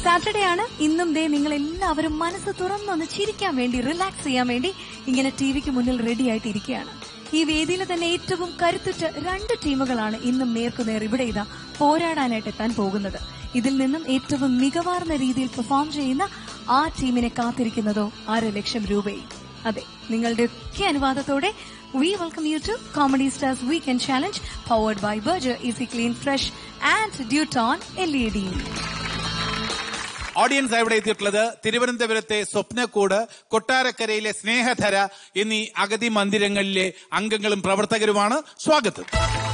Saturday ആണ് ഇന്നും ദേ നിങ്ങൾ എല്ലാവരും മനസ്സ് തുറന്നൊന്ന് ചിരിക്കാൻ വേണ്ടി റിലാക്സ് ചെയ്യാൻ വേണ്ടി ഇങ്ങനെ ടി വിക്ക് മുന്നിൽ റെഡി ആയിട്ട് ഇരിക്കുകയാണ് ഈ വേദിയിൽ തന്നെ ഏറ്റവും കരുത്തുറ്റ രണ്ട് ടീമുകളാണ് ഇന്നും നേർക്കുനേർ ഇവിടെ ഇതാ പോരാടാനായിട്ട് എത്താൻ പോകുന്നത് ഇതിൽ നിന്നും ഏറ്റവും മികവാർന്ന രീതിയിൽ പെർഫോം ചെയ്യുന്ന ആ ടീമിനെ കാത്തിരിക്കുന്നതോ അര ലക്ഷം രൂപയും അതെ നിങ്ങളുടെ ഒക്കെ അനുവാദത്തോടെ we welcome you to comedy stars weekend challenge powered by Berger easy clean fresh and Duton L E D audience ഇവിടെ എത്തിയിട്ടുള്ളത് തിരുവനന്തപുരത്തെ സ്വപ്നക്കൂട് കൊട്ടാരക്കരയിലെ സ്നേഹധര എന്നീ അഗതി മന്ദിരങ്ങളിലെ അംഗങ്ങളും പ്രവർത്തകരുമാണ് സ്വാഗതം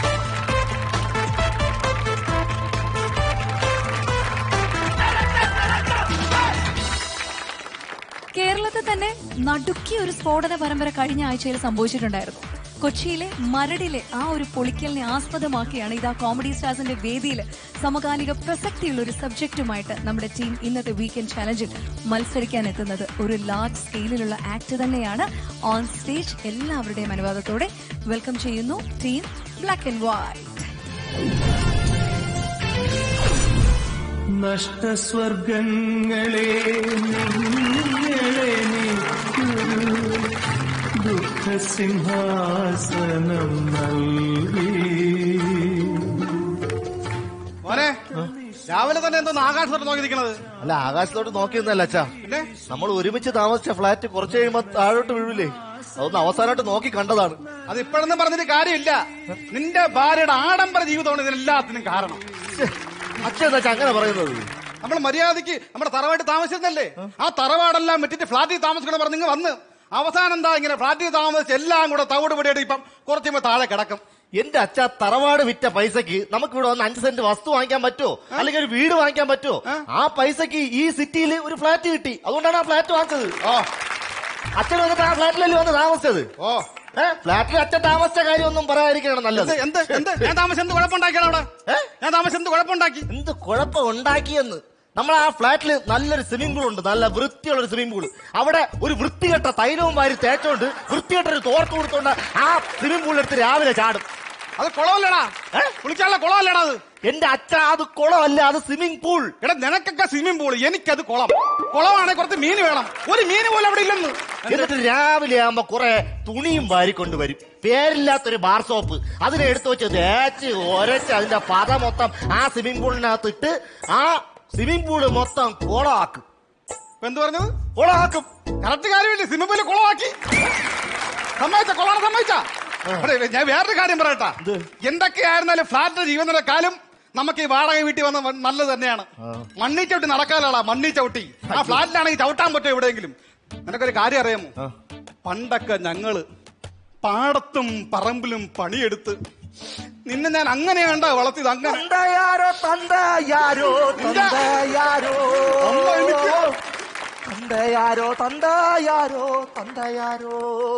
കേരളത്തിൽ തന്നെ നടുക്കിയ ഒരു സ്ഫോടന പരമ്പര കഴിഞ്ഞ ആഴ്ചയിൽ സംഭവിച്ചിട്ടുണ്ടായിരുന്നു കൊച്ചിയിലെ മരടിലെ ആ ഒരു പൊളിക്കലിനെ ആസ്പദമാക്കിയാണ് ഇത് ആ കോമഡി സ്റ്റാർസിന്റെ വേദിയിൽ സമകാലിക പ്രസക്തിയുള്ള ഒരു സബ്ജക്റ്റുമായിട്ട് നമ്മുടെ ടീം ഇന്നത്തെ വീക്കെൻഡ് ചാലഞ്ചിൽ മത്സരിക്കാൻ എത്തുന്നത് ഒരു ലാർജ് സ്കെയിലിലുള്ള ആക്ട് തന്നെയാണ് ഓൺ സ്റ്റേജ് എല്ലാവരുടെയും അനുവാദത്തോടെ വെൽക്കം ചെയ്യുന്നു ടീം ബ്ലാക്ക് ആൻഡ് വൈറ്റ് നഷ്ടസ്വർഗങ്ങളെ നിങ്ങളെ നീക്കൊരു ദുഃഖസിംഹാസനം നൽകി മോനെ രാവിലെ തന്നെ എന്തോന്ന് ആകാശത്തോട്ട് നോക്കി നിൽക്കണത് അല്ല ആകാശത്തോട്ട് നോക്കിയൊന്നല്ല അച്ഛാ പിന്നെ നമ്മൾ ഒരുമിച്ച് താമസിച്ച ഫ്ലാറ്റ് കുറച്ച് കഴിയുമ്പോ താഴോട്ട് വീഴില്ലേ അതൊന്ന് അവസാനമായിട്ട് നോക്കി കണ്ടതാണ് അത് ഇപ്പോഴൊന്നും പറഞ്ഞിട്ട് കാര്യമില്ല നിന്റെ ഭാര്യയുടെ ആഡംബര ജീവിതമാണ് ഇതിനെല്ലാത്തിനും കാരണം അച്ഛൻ എന്താ അച്ഛാ അങ്ങനെ പറയുന്നത് നമ്മൾ മര്യാദയ്ക്ക് നമ്മുടെ തറവാട്ട് താമസിച്ചിരുന്നല്ലേ ആ തറവാടെല്ലാം വിറ്റിട്ട് ഫ്ലാറ്റിൽ താമസിക്കണം പറഞ്ഞ് ഇങ്ങ് വന്ന് അവസാനം എന്താ ഇങ്ങനെ ഫ്ലാറ്റിൽ താമസിച്ച് എല്ലാം കൂടെ തവിട് പിടിയിട്ട് ഇപ്പം കുറച്ച് കഴിയുമ്പോ താഴെ കിടക്കും എന്റെ അച്ഛ തറവാട് വിറ്റ പൈസക്ക് നമുക്ക് ഇവിടെ വന്ന് അഞ്ച് സെന്റ് വസ്തു വാങ്ങിക്കാൻ പറ്റുമോ അല്ലെങ്കിൽ ഒരു വീട് വാങ്ങിക്കാൻ പറ്റുമോ ആ പൈസക്ക് ഈ സിറ്റിയിൽ ഒരു ഫ്ലാറ്റ് കിട്ടി അതുകൊണ്ടാണ് ആ ഫ്ലാറ്റ് വാങ്ങിച്ചത് ഓ അച്ഛൻ വന്നിട്ട് ആ ഫ്ലാറ്റിലല്ലേ വന്ന് താമസിച്ചത് ഓ ഏഹ് ഫ്ലാറ്റിൽ അച്ഛൻ താമസിച്ച കാര്യമൊന്നും പറയാതിരിക്കണം നല്ലത് എന്ത് എന്ത് എന്ത് ഞാൻ താമസം എന്ത് കുഴപ്പമുണ്ടാക്കിയാണ് അവിടെ ഏ? ഞാൻ താമസം എന്ത് കുഴപ്പമുണ്ടാക്കി എന്ത് കുഴപ്പം ഉണ്ടാക്കിയെന്ന് നമ്മൾ ആ ഫ്ലാറ്റിൽ നല്ലൊരു സ്വിമ്മിംഗ് പൂൾ ഉണ്ട് നല്ല വൃത്തിയുള്ള ഒരു സ്വിമ്മിംഗ് പൂൾ അവിടെ ഒരു വൃത്തികെട്ട തൈലവും വാരി തേച്ചോണ്ട് വൃത്തികെട്ട ഒരു തോർത്ത് കൊടുത്തോണ്ട് ആ സ്വിമ്മിംഗ് പൂളിൽ എടുത്ത് രാവിലെ ചാടും അത് കുളമല്ലടാ ഏ? കുളിക്കാനുള്ള കുളമല്ലടാ അത് എന്റെ അച്ഛ അത് കുളമല്ല അത് സ്വിമ്മിംഗ് പൂൾ എടാ നിനക്കൊക്കെ സ്വിമ്മിംഗ് പൂൾ എനിക്കത് കുളം കുളമാണെങ്കിൽ കുറച്ച് മീൻ വേണം ഒരു മീൻ പോലും അവിടെ ഇല്ലെന്ന് എന്നിട്ട് രാവിലെ ആകുമ്പോ കുറെ തുണിയും വാരിക്കൊണ്ടുവരും പേരില്ലാത്തൊരു ബാർ സോപ്പ് അതിനെ എടുത്തു വെച്ച് തേച്ച് ഒരച്ച് അതിന്റെ പത മൊത്തം ആ സ്വിമ്മിംഗ് പൂളിനകത്ത് ഇട്ട് ആ സ്വിമ്മിംഗ് പൂള് മൊത്തം കുളമാക്കും ഇപ്പൊ എന്ത് പറഞ്ഞത് കുളമാക്കും കറക്റ്റ് കാര്യമില്ലേ സ്വിമ്മിംഗ് പൂല് കുളമാക്കി സമ്മതിച്ച കൊളാണ് സമ്മതിച്ച ഞാൻ വേറൊരു കാര്യം പറയട്ടാ എന്തൊക്കെയായിരുന്നാലും ഫ്ലാറ്റിന്റെ ജീവനുള്ള കാലം നമുക്ക് ഈ വാടക വീട്ടിൽ വന്ന വ- നല്ലത് തന്നെയാണ് മണ്ണി ചവിട്ടി നടക്കാനാളാ മണ്ണി ചവിട്ടി ആ ഫ്ലാറ്റിലാണെങ്കിൽ ചവിട്ടാൻ പറ്റുമോ എവിടെയെങ്കിലും നിനക്കൊരു കാര്യം അറിയാമോ പണ്ടൊക്കെ ഞങ്ങള് പാടത്തും പറമ്പിലും പണിയെടുത്ത് നിന്നെ ഞാൻ അങ്ങനെയാണ്ട വളർത്തിയത് അങ്ങനെ തന്തയാരോ തന്തയാരോ തന്തയാരോ അമ്മ എനിക്ക് തന്തയാരോ തന്തയാരോ തന്തയാരോ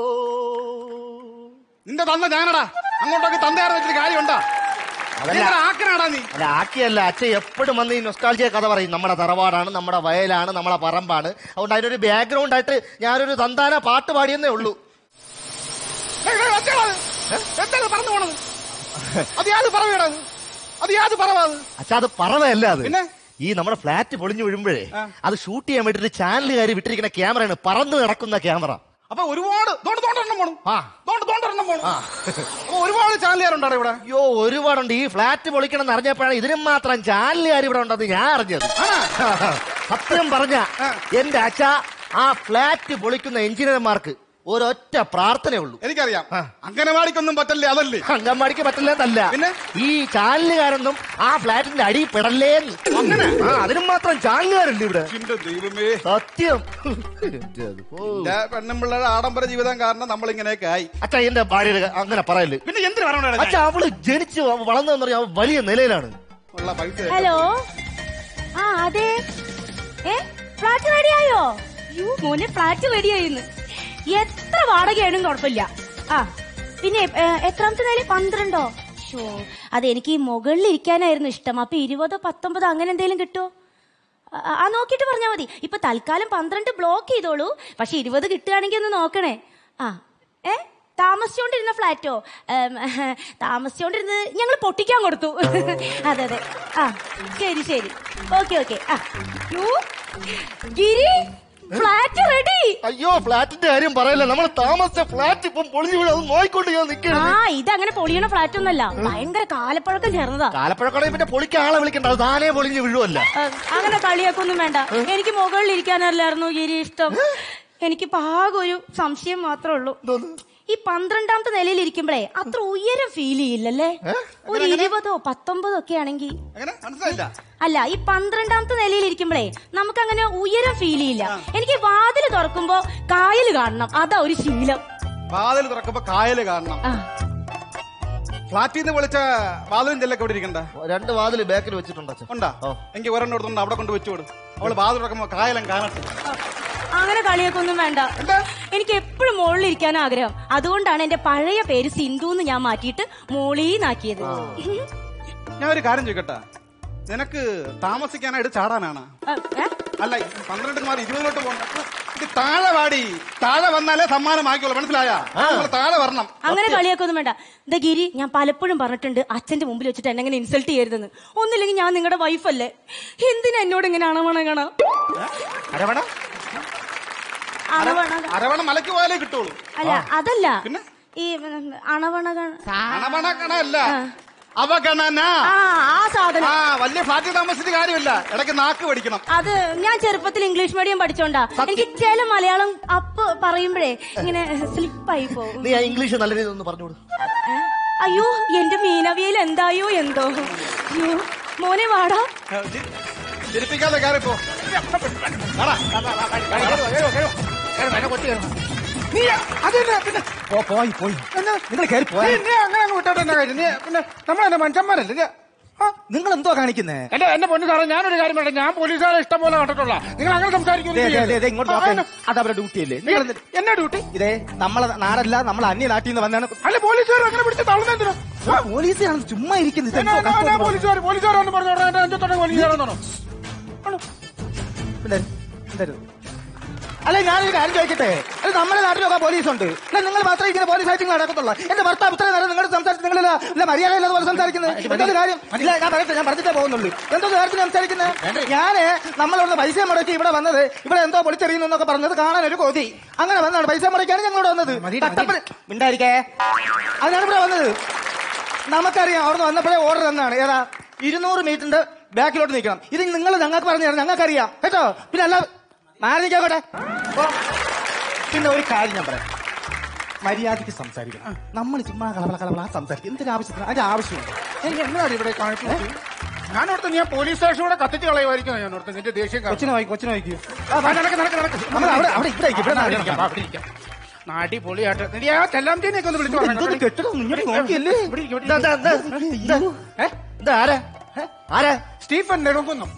നിന്റെ തന്ന ഞാനടാ അങ്ങോട്ടൊക്കെ തന്തയാറ് വെച്ചിട്ട് കാര്യമുണ്ടാ അതല്ല. ആക്കനാടാ നീ അല്ല ആക്കിയല്ല അച്ഛൻ എപ്പോഴും വന്ന് ഈ നൊസ്റ്റാൾജിയ കഥ പറയും നമ്മുടെ തറവാടാണ് നമ്മുടെ വയലാണ് നമ്മുടെ പറമ്പാണ് അതുകൊണ്ട് അതിനൊരു ബാക്ക്ഗ്രൗണ്ട് ആയിട്ട് ഞാനൊരു തന്താന പാട്ട് പാടിയെന്നേ ഉള്ളൂ ഏയ് ഏയ് എന്താണ് അത്? എന്താണ് പറഞ്ഞു പോണത് അത് യാത് പറവേടാ അത്? അത് യാത് പറവാത് അച്ഛാ അത് പറവയല്ല അത് പിന്നെ? ഈ നമ്മുടെ ഫ്ലാറ്റ് പൊളിഞ്ഞു വീഴുമ്പോഴേ ആ. അത് ഷൂട്ട് ചെയ്യാൻ വേണ്ടിട്ട് ചാനലുകാർ വിട്ടിരിക്കുന്ന ക്യാമറയാണ് പറന്നു കിടക്കുന്ന ക്യാമറ അപ്പൊ ഒരുപാട് തോണ്ട് തോണ്ടെണ്ണം പോണു ആ. തോണ്ട് തോണ്ടെണ്ണം പോണു അപ്പൊ ഒരുപാട് ചാനലുകാരുണ്ടാണ് ഇവിടെ അയ്യോ ഒരുപാടുണ്ട് ഈ ഫ്ലാറ്റ് പൊളിക്കണം എന്ന് അറിഞ്ഞപ്പോഴാണ് ഇതിനും മാത്രം ചാനലുകാർ ഇവിടെ ഉണ്ടെന്ന് ഞാൻ അറിഞ്ഞത് സത്യം പറഞ്ഞ എന്റെ അച്ഛ ആ ഫ്ലാറ്റ് പൊളിക്കുന്ന എഞ്ചിനീയർമാർക്ക് ഒരൊറ്റ പ്രാർത്ഥനയുള്ളൂ എനിക്കറിയാം അംഗനവാടിക്കൊന്നും പറ്റല്ലേ അതല്ലേ അങ്കൻവാടിക്ക് പറ്റില്ലെന്നല്ല പിന്നെ? ഈ ചാനലുകാരൊന്നും ആ ഫ്ലാറ്റിന്റെ അടി പെടല്ലേന്ന് അങ്ങനെ? ആ അതിനും മാത്രം ചാനലുകാരുണ്ട് ഇവിടെ എന്റെ ദൈവമേ സത്യം എന്റെ പെണ്ണുമ്പിള്ളയുടെ ആഡംബര ജീവിതം കാരണം നമ്മൾ ഇങ്ങനെയൊക്കെ ആയി അച്ഛ എന്റെ ഭാര്യ അങ്ങനെ പറയല്ലേ പിന്നെ എന്തിനു പറയണ അച്ഛ അവള് ജനിച്ച് വളർന്നതെന്ന് പറയാ വലിയ നിലയിലാണ് ഉള്ള പൈസ ഹലോ ആ അതെ ഏ ഫ്ലാറ്റ് റെഡിയായോ യൂ മോനെ ഫ്ലാറ്റ് റെഡിയായിന്ന് എത്ര വാടകയാണെങ്കിലും കുഴപ്പമില്ല ആ പിന്നെ ഏ, എത്രാമത്തെ നില പന്ത്രണ്ടോ ഷോ അതെനിക്ക് ഈ മുകളിൽ ഇരിക്കാനായിരുന്നു ഇഷ്ടം അപ്പൊ ഇരുപതോ പത്തൊമ്പതോ അങ്ങനെ എന്തെങ്കിലും കിട്ടുമോ ആ, ആ നോക്കിയിട്ട് പറഞ്ഞാൽ മതി ഇപ്പൊ തൽക്കാലം പന്ത്രണ്ട് ബ്ലോക്ക് ചെയ്തോളൂ പക്ഷെ ഇരുപത് കിട്ടുകയാണെങ്കിൽ ഒന്ന് നോക്കണേ ആ ഏ താമസിച്ചോണ്ടിരുന്ന ഫ്ലാറ്റോ ഏം, താമസിച്ചോണ്ടിരുന്നത് ഞങ്ങൾ പൊട്ടിക്കാൻ കൊടുത്തു അതെ അതെ ആ ശരി ശരി ഓക്കെ ഓക്കെ ആ യ്യോ, ഗിരി ഫ്ലാറ്റ് റെഡി അയ്യോ ഫ്ലാറ്റിന്റെ കാര്യം പറയല്ല നമ്മൾ താമസിച്ച ഫ്ലാറ്റ് ഇപ്പം പൊളിഞ്ഞു വീഴും അത് നോയിക്കൊണ്ട് ഞാൻ ആ നിൽക്കണം ഇതങ്ങനെ പൊളിയണ ഫ്ലാറ്റ് ഒന്നല്ല ഭയങ്കര കാലപ്പഴക്കം ചേർന്നതാ കാലപ്പഴക്കടയിൽ പിന്നെ പൊളിക്കാൻ ആളെ വിളിക്കണ്ട അത് താനേ പൊളിഞ്ഞു വീഴുമല്ല ആ, അങ്ങനെ കളിയാക്കൊന്നും വേണ്ട എനിക്ക് മുകളിൽ ഇരിക്കാനല്ലായിരുന്നു ഗിരി ഇഷ്ടം എനിക്ക് പാകം ഒരു സംശയം മാത്രമേ ഉള്ളൂ ഈ പന്ത്രണ്ടാമത്തെ നിലയിൽ ഇരിക്കുമ്പോഴേ അത്ര ഉയരം ഫീൽ ചെയ്യില്ലല്ലേ ഒരു ഇരുപതോ പത്തൊമ്പതോ ഒക്കെ ആണെങ്കിൽ എങ്ങനെ മനസ്സിലായില്ല അല്ല ഈ പന്ത്രണ്ടാമത്തെ നിലയിൽ ഇരിക്കുമ്പോഴേ നമുക്ക് അങ്ങനെ ഉയരം ഫീൽ ചെയ്യില്ല എനിക്ക് വാതിൽ തുറക്കുമ്പോ കായൽ കാണണം അതാ ഒരു ശീലം വാതിൽ തുറക്കുമ്പോ കായല് കാണണം ആ ഫ്ലാറ്റിൽ നിന്ന് വിളിച്ച വാതിലും ചെല്ലൊക്കെ ഇവിടെ ഇരിക്കണ്ട രണ്ട് വാതിൽ ബാക്കിൽ വെച്ചിട്ടുണ്ട് അച്ഛൻ ഉണ്ടാ ഓ. എനിക്ക് ഒരെണ്ണം എടുത്തോണ്ട് അവിടെ കൊണ്ട് വെച്ചു വിടും അവള് വാതിൽ തുറക്കുമ്പോ കായലം കാണട്ടെ അങ്ങനെ കളിയൊക്കൊന്നും വേണ്ട എനിക്ക് എപ്പോഴും മുകളിൽ ഇരിക്കാൻ ആഗ്രഹം അതുകൊണ്ടാണ് എന്റെ പഴയ പേര് സിന്ധു എന്ന് ഞാൻ മാറ്റിയിട്ട് മോളീന്നാക്കിയത് ഞാൻ ഒരു കാര്യം ചോദിക്കട്ടെ നിനക്ക് താമസിക്കാനായിട്ട് ചാടാനാണ് ആ, ഏ? അല്ല പന്ത്രണ്ട് മാറി ഇരുപതിലോട്ട് പോകണ്ട ഇത് താഴെ വാടി താഴെ വന്നാലേ സമ്മാനമാക്കിയുള്ളൂ മനസ്സിലായ താഴെ വരണം അങ്ങനെ കളിയാക്കൊന്നും വേണ്ട ദാ ഗിരി ഞാൻ പലപ്പോഴും പറഞ്ഞിട്ടുണ്ട് അച്ഛന്റെ മുമ്പിൽ വെച്ചിട്ട് എന്നെ ഇങ്ങനെ ഇൻസൾട്ട് ചെയ്യരുതെന്ന് ഒന്നില്ലെങ്കിൽ ഞാൻ നിങ്ങളുടെ വൈഫല്ലേ എന്തിനാ എന്നോട് ഇങ്ങനെ അണവണങ്ങണ അരവണ അണവണ അരവണ മലക്ക് പോയാലേ കിട്ടുള്ളൂ അല്ല അതല്ല പിന്നെ? ഈ അണവണക അണവണ അല്ല അവഗണന ആ ആ സാധനം ആ വലിയ ഫ്ലാറ്റിൽ താമസിച്ചിട്ട് കാര്യമില്ല ഇടയ്ക്ക് നാക്ക് പഠിക്കണം അത് ഞാൻ ചെറുപ്പത്തിൽ ഇംഗ്ലീഷ് മീഡിയം പഠിച്ചോണ്ടാ എനിക്ക് ചില മലയാളം അപ്പ് പറയുമ്പോഴേ ഇങ്ങനെ സ്ലിപ്പായി പോകും നീ ആ ഇംഗ്ലീഷ് നല്ല രീതിയിൽ ഒന്ന് പറഞ്ഞോളൂ ഏ? അയ്യോ എന്റെ മീനവിയൽ എന്തായോ എന്തോ അയ്യോ മോനെ വാടാ ചിരിപ്പിക്കാതെ കയറിപ്പോ നീ അതന്നെ പിന്നെ പോയി പോയി നിങ്ങൾ കയറി പോയി നീ അങ്ങനെ അങ്ങ് വിട്ടോട്ടെ എന്നെ കാര്യം നീ പിന്നെ നമ്മളെന്നെ മനുഷ്യന്മാരല്ലേ നീ നിങ്ങൾ എന്തോ കാണിക്കുന്നേ എന്റെ എന്റെ പൊന്നു സാറേ ഞാനൊരു കാര്യം പറയട്ടെ ഞാൻ പോലീസുകാരെ ഇഷ്ടം പോലെ കണ്ടിട്ടുള്ള നിങ്ങൾ അങ്ങനെ ദേ, ദേ, ദേ, ദേ, ഇങ്ങോട്ട് നോക്ക്. സംസാരിക്കുന്നു അത് അവരുടെ ഡ്യൂട്ടി അല്ലേ നിങ്ങൾ എന്ത്- എന്നെ ഡ്യൂട്ടി ഇതേ നമ്മളെ നാടല്ല നമ്മൾ അന്യ നാട്ടിൽ നിന്ന് വന്നാണ് അല്ല പോലീസുകാർ അങ്ങനെ പിടിച്ച് തള്ളുന്നെന്തിനു പോലീസാണ് ചുമ്മാ ഇരിക്കുന്നത് ഇതെന്തോ കഷ്ടം. പോലീസുകാർ പോലീസുകാരെന്ന് പറഞ്ഞു എന്റെ അഞ്ചത്തോടെ പോലീസുകാരെന്നാണോ പിള്ളേര്, പിള്ളേര്. അല്ല ഞാനൊരു കാര്യം ചോദിക്കട്ടെ അല്ല നമ്മുടെ നാട്ടിലൊക്കെ പോലീസ് ഉണ്ട് അല്ല നിങ്ങൾ മാത്രമേ ഇങ്ങനെ പോലീസ് ആയിട്ട് നടക്കത്തുള്ളൂ എന്റെ ഭർത്താവ് ഇത്രയും നേരം നിങ്ങൾ സംസാരിച്ച് നിങ്ങൾ ഇല്ല മര്യാദ ഇല്ലാതെ പോലെ സംസാരിക്കുന്നത് എന്തൊരു കാര്യം ഇല്ല ഞാൻ പറയട്ടെ ഞാൻ പറഞ്ഞിട്ടേ പോകുന്നുള്ളൂ എന്തോ കാര്യത്തിൽ സംസാരിക്കുന്നത് ഞാന് നമ്മളിവിടെ പൈസ മുടക്കി ഇവിടെ വന്നത് ഇവിടെ എന്തോ പൊളിച്ചെറിയുന്നു എന്നൊക്കെ പറഞ്ഞത് കാണാൻ ഒരു കൊതി അങ്ങനെ വന്നാണ് പൈസ മുടക്കിയാണ് ഞങ്ങളോട് വന്നത് കട്ടപ്പന- മിണ്ടായിരിക്കേ അതിനാണ് ഇവിടെ വന്നത് നമുക്കറിയാം അവിടുന്ന് വന്നപ്പോഴേ ഓർഡർ തന്നാണ് ഏതാ ഇരുന്നൂറ് മീറ്ററിന്റെ ബാക്കിലോട്ട് നിൽക്കണം ഇത് നിങ്ങൾ ഞങ്ങൾക്ക് പറഞ്ഞു തരാം ഞങ്ങൾക്കറിയാം കേട്ടോ പിന്നെ അല്ല മാറി നിൽക്കാട്ടെ പിന്നെ ഒരു കാര്യം ഞാൻ പറയാം മര്യാദയ്ക്ക് സംസാരിക്കണം നമ്മൾ ചുമ്മാ കളവള കളവള സംസാരിക്കും എന്തൊരു ആവശ്യത്തിന് അതിന്റെ ആവശ്യമുണ്ട് എന്താണ് ഇവിടെ കാണിച്ചത് ഞാനോർത്ത് ഞാൻ പോലീസ് സ്റ്റേഷൻ കൂടെ കത്തിച്ച് കളയുമായിരിക്കും ഞാൻ ഓർത്ത് നിന്റെ ദേഷ്യം കാരണം. കൊച്ചിനെ വായിക്കും കൊച്ചിനെ വായിക്കൂ ആ, വാ, നടക്ക്, നടക്ക്, നടക്ക്. നമ്മൾ അവിടെ അവിടെ ഇവിടെ ഇരിക്ക്, ഇവിടെ ആ, നടക്കണം. ഇരിക്കാം, വാ, അവിടെ ഇരിക്കാം. നാടി പൊളിയാട്ട് നീ ആ ചെല്ലാംചേനെയൊക്കെ ഒന്ന് വിളിച്ചു എന്തോന്ന് പറഞ്ഞു കെട്ടിടം ഇങ്ങോട്ട് നോക്കിയല്ലേ ഇവിടെ ഇരിക്ക്, ഇവിടെ ഇതാ, ഇരിക്ക്. ഇതാ, ഇതാ, ഇതാ. ഏ? ഇതാ ആരാ ഏ? ആരാ സ്റ്റീഫൻ നെടുങ്കുന്നം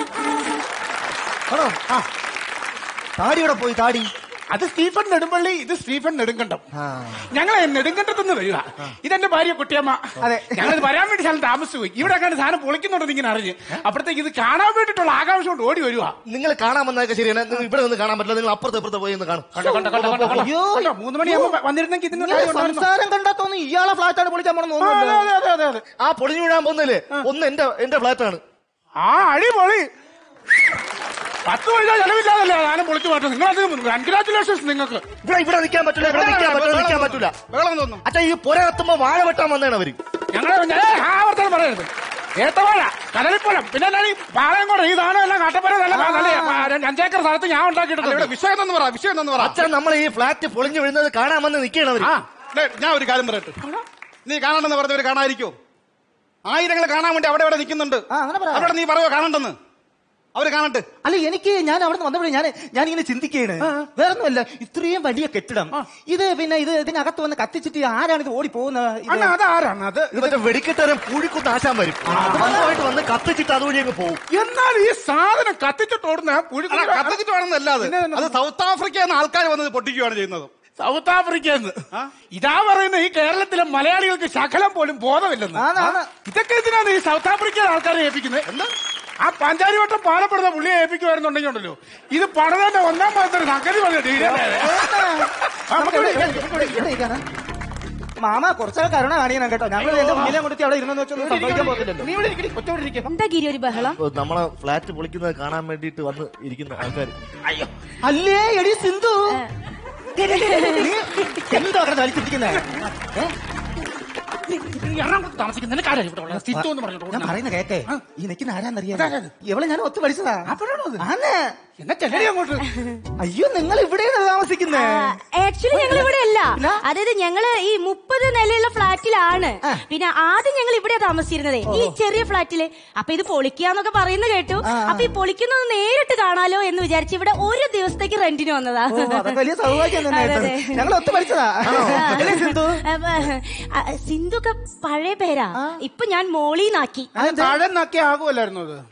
ആണോ ആ താടി ഇവിടെ പോയി താടി അത് സ്റ്റീഫൻ നെടുമ്പള്ളി ഇത് സ്റ്റീഫൻ നെടുങ്കണ്ടം ആ. ഞങ്ങൾ നെടുങ്കണ്ടത്തുനിന്ന് വരിക ഇതെന്റെ ഭാര്യ കുട്ടിയമ്മ അതെ. ഞങ്ങൾ വരാൻ വേണ്ടി സ്ഥലം താമസിച്ചു പോയി ഇവിടെ കണ്ട് സാധനം പൊളിക്കുന്നുണ്ടെന്ന് ഇങ്ങനെ അറിഞ്ഞ് അപ്പോഴത്തേക്ക് ഇത് കാണാൻ വേണ്ടിയിട്ടുള്ള ആകാംക്ഷ കൊണ്ട് ഓടി വരുക നിങ്ങൾ കാണാൻ വന്നതൊക്കെ ശരിയാണ് നിങ്ങൾ ഇവിടെ നിന്ന് കാണാൻ പറ്റില്ല നിങ്ങൾ അപ്പുറത്ത് ഇപ്പുറത്ത് പോയി ഒന്ന് കാണും കണ്ടോ കണ്ടോ കണ്ടോ കണ്ടോ കണ്ടോ. അയ്യോ. കണ്ടോ, മൂന്ന് മണിയാകുമ്പോ വന്നിരുന്നെങ്കിൽ ഇതിന് നിങ്ങളെ കാര്യം ഉണ്ടായിരുന്നു. സംസാരം കണ്ടാ തോന്നുന്നു ഇയാളെ ഫ്ലാറ്റാണ് പൊളിക്കാൻ പോണെന്ന് ആ, അതെ, തോന്നുന്നു അതെ, അതെ, അതെ, അതെ. ആ പൊളിഞ്ഞു വീഴാൻ പോകുന്നില്ലേ ഒന്ന് എന്റെ എന്റെ ഫ്ലാറ്റാണ് ആ അടിപൊളി പത്ത് പൈസ ചെലവില്ലാതല്ലേ ഞാനും പൊളിച്ചു മാറ്റും നിങ്ങളത് കൺഗ്രാറ്റുലേഷൻസ് നിങ്ങൾക്ക് ഇവിടെ ഇവിടെ നിൽക്കാൻ പറ്റില്ല ഇവിടെ നിൽക്കാൻ പറ്റില്ല നിൽക്കാൻ പറ്റില്ല വെള്ളം തോന്നുന്നു അച്ഛാ ഈ പുര കത്തുമ്പോ വാഴ വെട്ടാൻ വന്നതാണ് അവര് ഞങ്ങളെ ആവർത്തനം പറയരുത് ഏത്തവാഴ കടലിപ്പഴം പിന്നെ എന്താണ് ഈ പാളയം കൂടെ ഈ സാധനം എല്ലാം കാട്ടപ്പുര നല്ല നല്ല അഞ്ചേക്കർ സ്ഥലത്ത് ഞാൻ അല്ല, ഇവിടെ ഉണ്ടാക്കിയിട്ടുണ്ട് വിഷയം എന്ന് പറ വിഷയം എന്ന് പറ അച്ഛൻ നമ്മൾ ഈ ഫ്ലാറ്റ് പൊളിഞ്ഞു വീഴുന്നത് കാണാൻ വന്ന് നിൽക്കുകയാണ് അവര് ആ ഡേ, ഞാൻ ഒരു കാര്യം പറയട്ടെ നീ കാണണ്ടെന്ന് പറഞ്ഞവര് കാണാതിരിക്കോ ആയിരങ്ങൾ കാണാൻ വേണ്ടി അവിടെ അവിടെ നിൽക്കുന്നുണ്ട് ആ, അങ്ങനെ പറ. അവിടെ നീ പറയുക കാണണ്ടെന്ന് അവര് കാണട്ടെ അല്ല എനിക്ക് ഞാൻ അവിടെ നിന്ന് വന്നപ്പോഴേ ഞാൻ ഞാൻ ഇങ്ങനെ ചിന്തിക്കുകയാണ് വേറെ ഒന്നുമല്ല ഇത്രയും വലിയ കെട്ടിടം ഇത് പിന്നെ ഇത് ഇതിനകത്ത് വന്ന് കത്തിച്ചിട്ട് ആരാണ് ഇത് ഓടി പോകുന്നത് ഇത്? അണ്ണ അതാരാണ് അത് ഇത് മറ്റേ വെടിക്കെട്ടരം പൂഴിക്കുത്ത് ആശാൻ വരും അത് വന്നുമായിട്ട് വന്ന് കത്തിച്ചിട്ട് അതുവഴി അങ്ങ് പോകും എന്നാൽ ഈ സാധനം കത്തിച്ചിട്ട് ഓടുന്ന കുഴി അല്ല, കത്തിച്ചിട്ട് വേണമെന്നല്ല അത് അത് സൗത്ത് ആഫ്രിക്ക എന്ന ആൾക്കാർ വന്നത് പൊട്ടിക്കുകയാണ് ചെയ്യുന്നത് സൗത്ത് ആഫ്രിക്കന്ന് ഇതാ പറയുന്ന ഈ കേരളത്തിലെ മലയാളികൾക്ക് ശകലം പോലും ബോധമില്ലെന്ന് ആണ്, ആണ്. ഇതൊക്കെ എന്തിനാണ് ഈ സൗത്ത് ആഫ്രിക്കയിലെ ആൾക്കാരെ ഏൽപ്പിക്കുന്നത് എന്താ ആ പഞ്ചാരിവട്ടം പാലപ്പെടുന്ന പുള്ളിയെ ഏൽപ്പിക്കുമായിരുന്നുണ്ടെങ്കിൽ ഉണ്ടല്ലോ ഇത് പണിതന്റെ ഒന്നാം പാദത്തിൽ സംഗതി വന്നിട്ട് നമുക്ക് ഇവിടെ- ഇവിടെ- ഇവിടെ ഇരിക്കാനാ? മാമ കുറച്ചൊക്കെ കരുണ കാണിക്കണം കേട്ടോ ഞങ്ങൾ എന്റെ മുന്നിലെ കൊടുത്ത് അവിടെ ഇരുന്നെന്ന് വെച്ചൊന്നും സംഭവിക്കാൻ പോകത്തില്ലല്ലോ നീ ഇവിടെ ഇരിക്കടി കൊച്ചോടെ ഇരിക്കും എന്താ ഗിരി ഒരു ബഹളം ഓ, നമ്മളെ ഫ്ലാറ്റ് പൊളിക്കുന്നത് കാണാൻ വേണ്ടിയിട്ട് വന്ന് ഇരിക്കുന്ന ആൾക്കാർ അല്ലേ എടി സിന്ധു നീ എന്തോ അവിടെ വലിച്ചിരിക്കുന്നേ എറണാകുളത്ത് താമസിക്കുന്ന നിനക്ക് ആരാ ഇവിടെ ഉള്ളത് സിറ്റോ എന്ന് ഞാൻ പറഞ്ഞിട്ട് പറയുന്ന കേട്ടെ ഈ നിൽക്കുന്ന ആരാന്നറിയാം അതാരാത്? എവളെ ഞാൻ ഒത്തു പഠിച്ചതാ അപ്പോഴാണോ അത്? ആന്ന് എന്നാ ചെല്ലടി അങ്ങോട്ട് അയ്യോ നിങ്ങൾ ഇവിടെയാണ് താമസിക്കുന്നേ ആക്ച്വലി ഞങ്ങൾ ഇവിടെ അല്ല പിന്നെ? അതായത് ഞങ്ങള് ഈ മുപ്പത് നിലയുള്ള ഫ്ലാറ്റിലാണ് പിന്നെ ആദ്യം ഞങ്ങൾ ഇവിടെ താമസിച്ചിരുന്നത് ഈ ചെറിയ ഫ്ലാറ്റില് അപ്പൊ ഇത് പൊളിക്കാന്നൊക്കെ പറയുന്ന കേട്ടു അപ്പൊ ഈ പൊളിക്കുന്നത് നേരിട്ട് കാണാലോ എന്ന് വിചാരിച്ച് ഇവിടെ ഒരു ദിവസത്തേക്ക് റെന്റിന് വന്നതാ ഓ അതൊക്കെ വലിയ സൗഭാഗ്യം തന്നെ അതെ, അതെ. ഞങ്ങൾ ഒത്തു പഠിച്ചതാ അല്ലേ സിന്ധു അപ്പൊ, ആ, സിന്ധുക്കെ പഴയ പേരാ ഇപ്പൊ ഞാൻ മോളീന്നാക്കി താഴെ നക്കി ആകുമല്ലായിരുന്നു അത്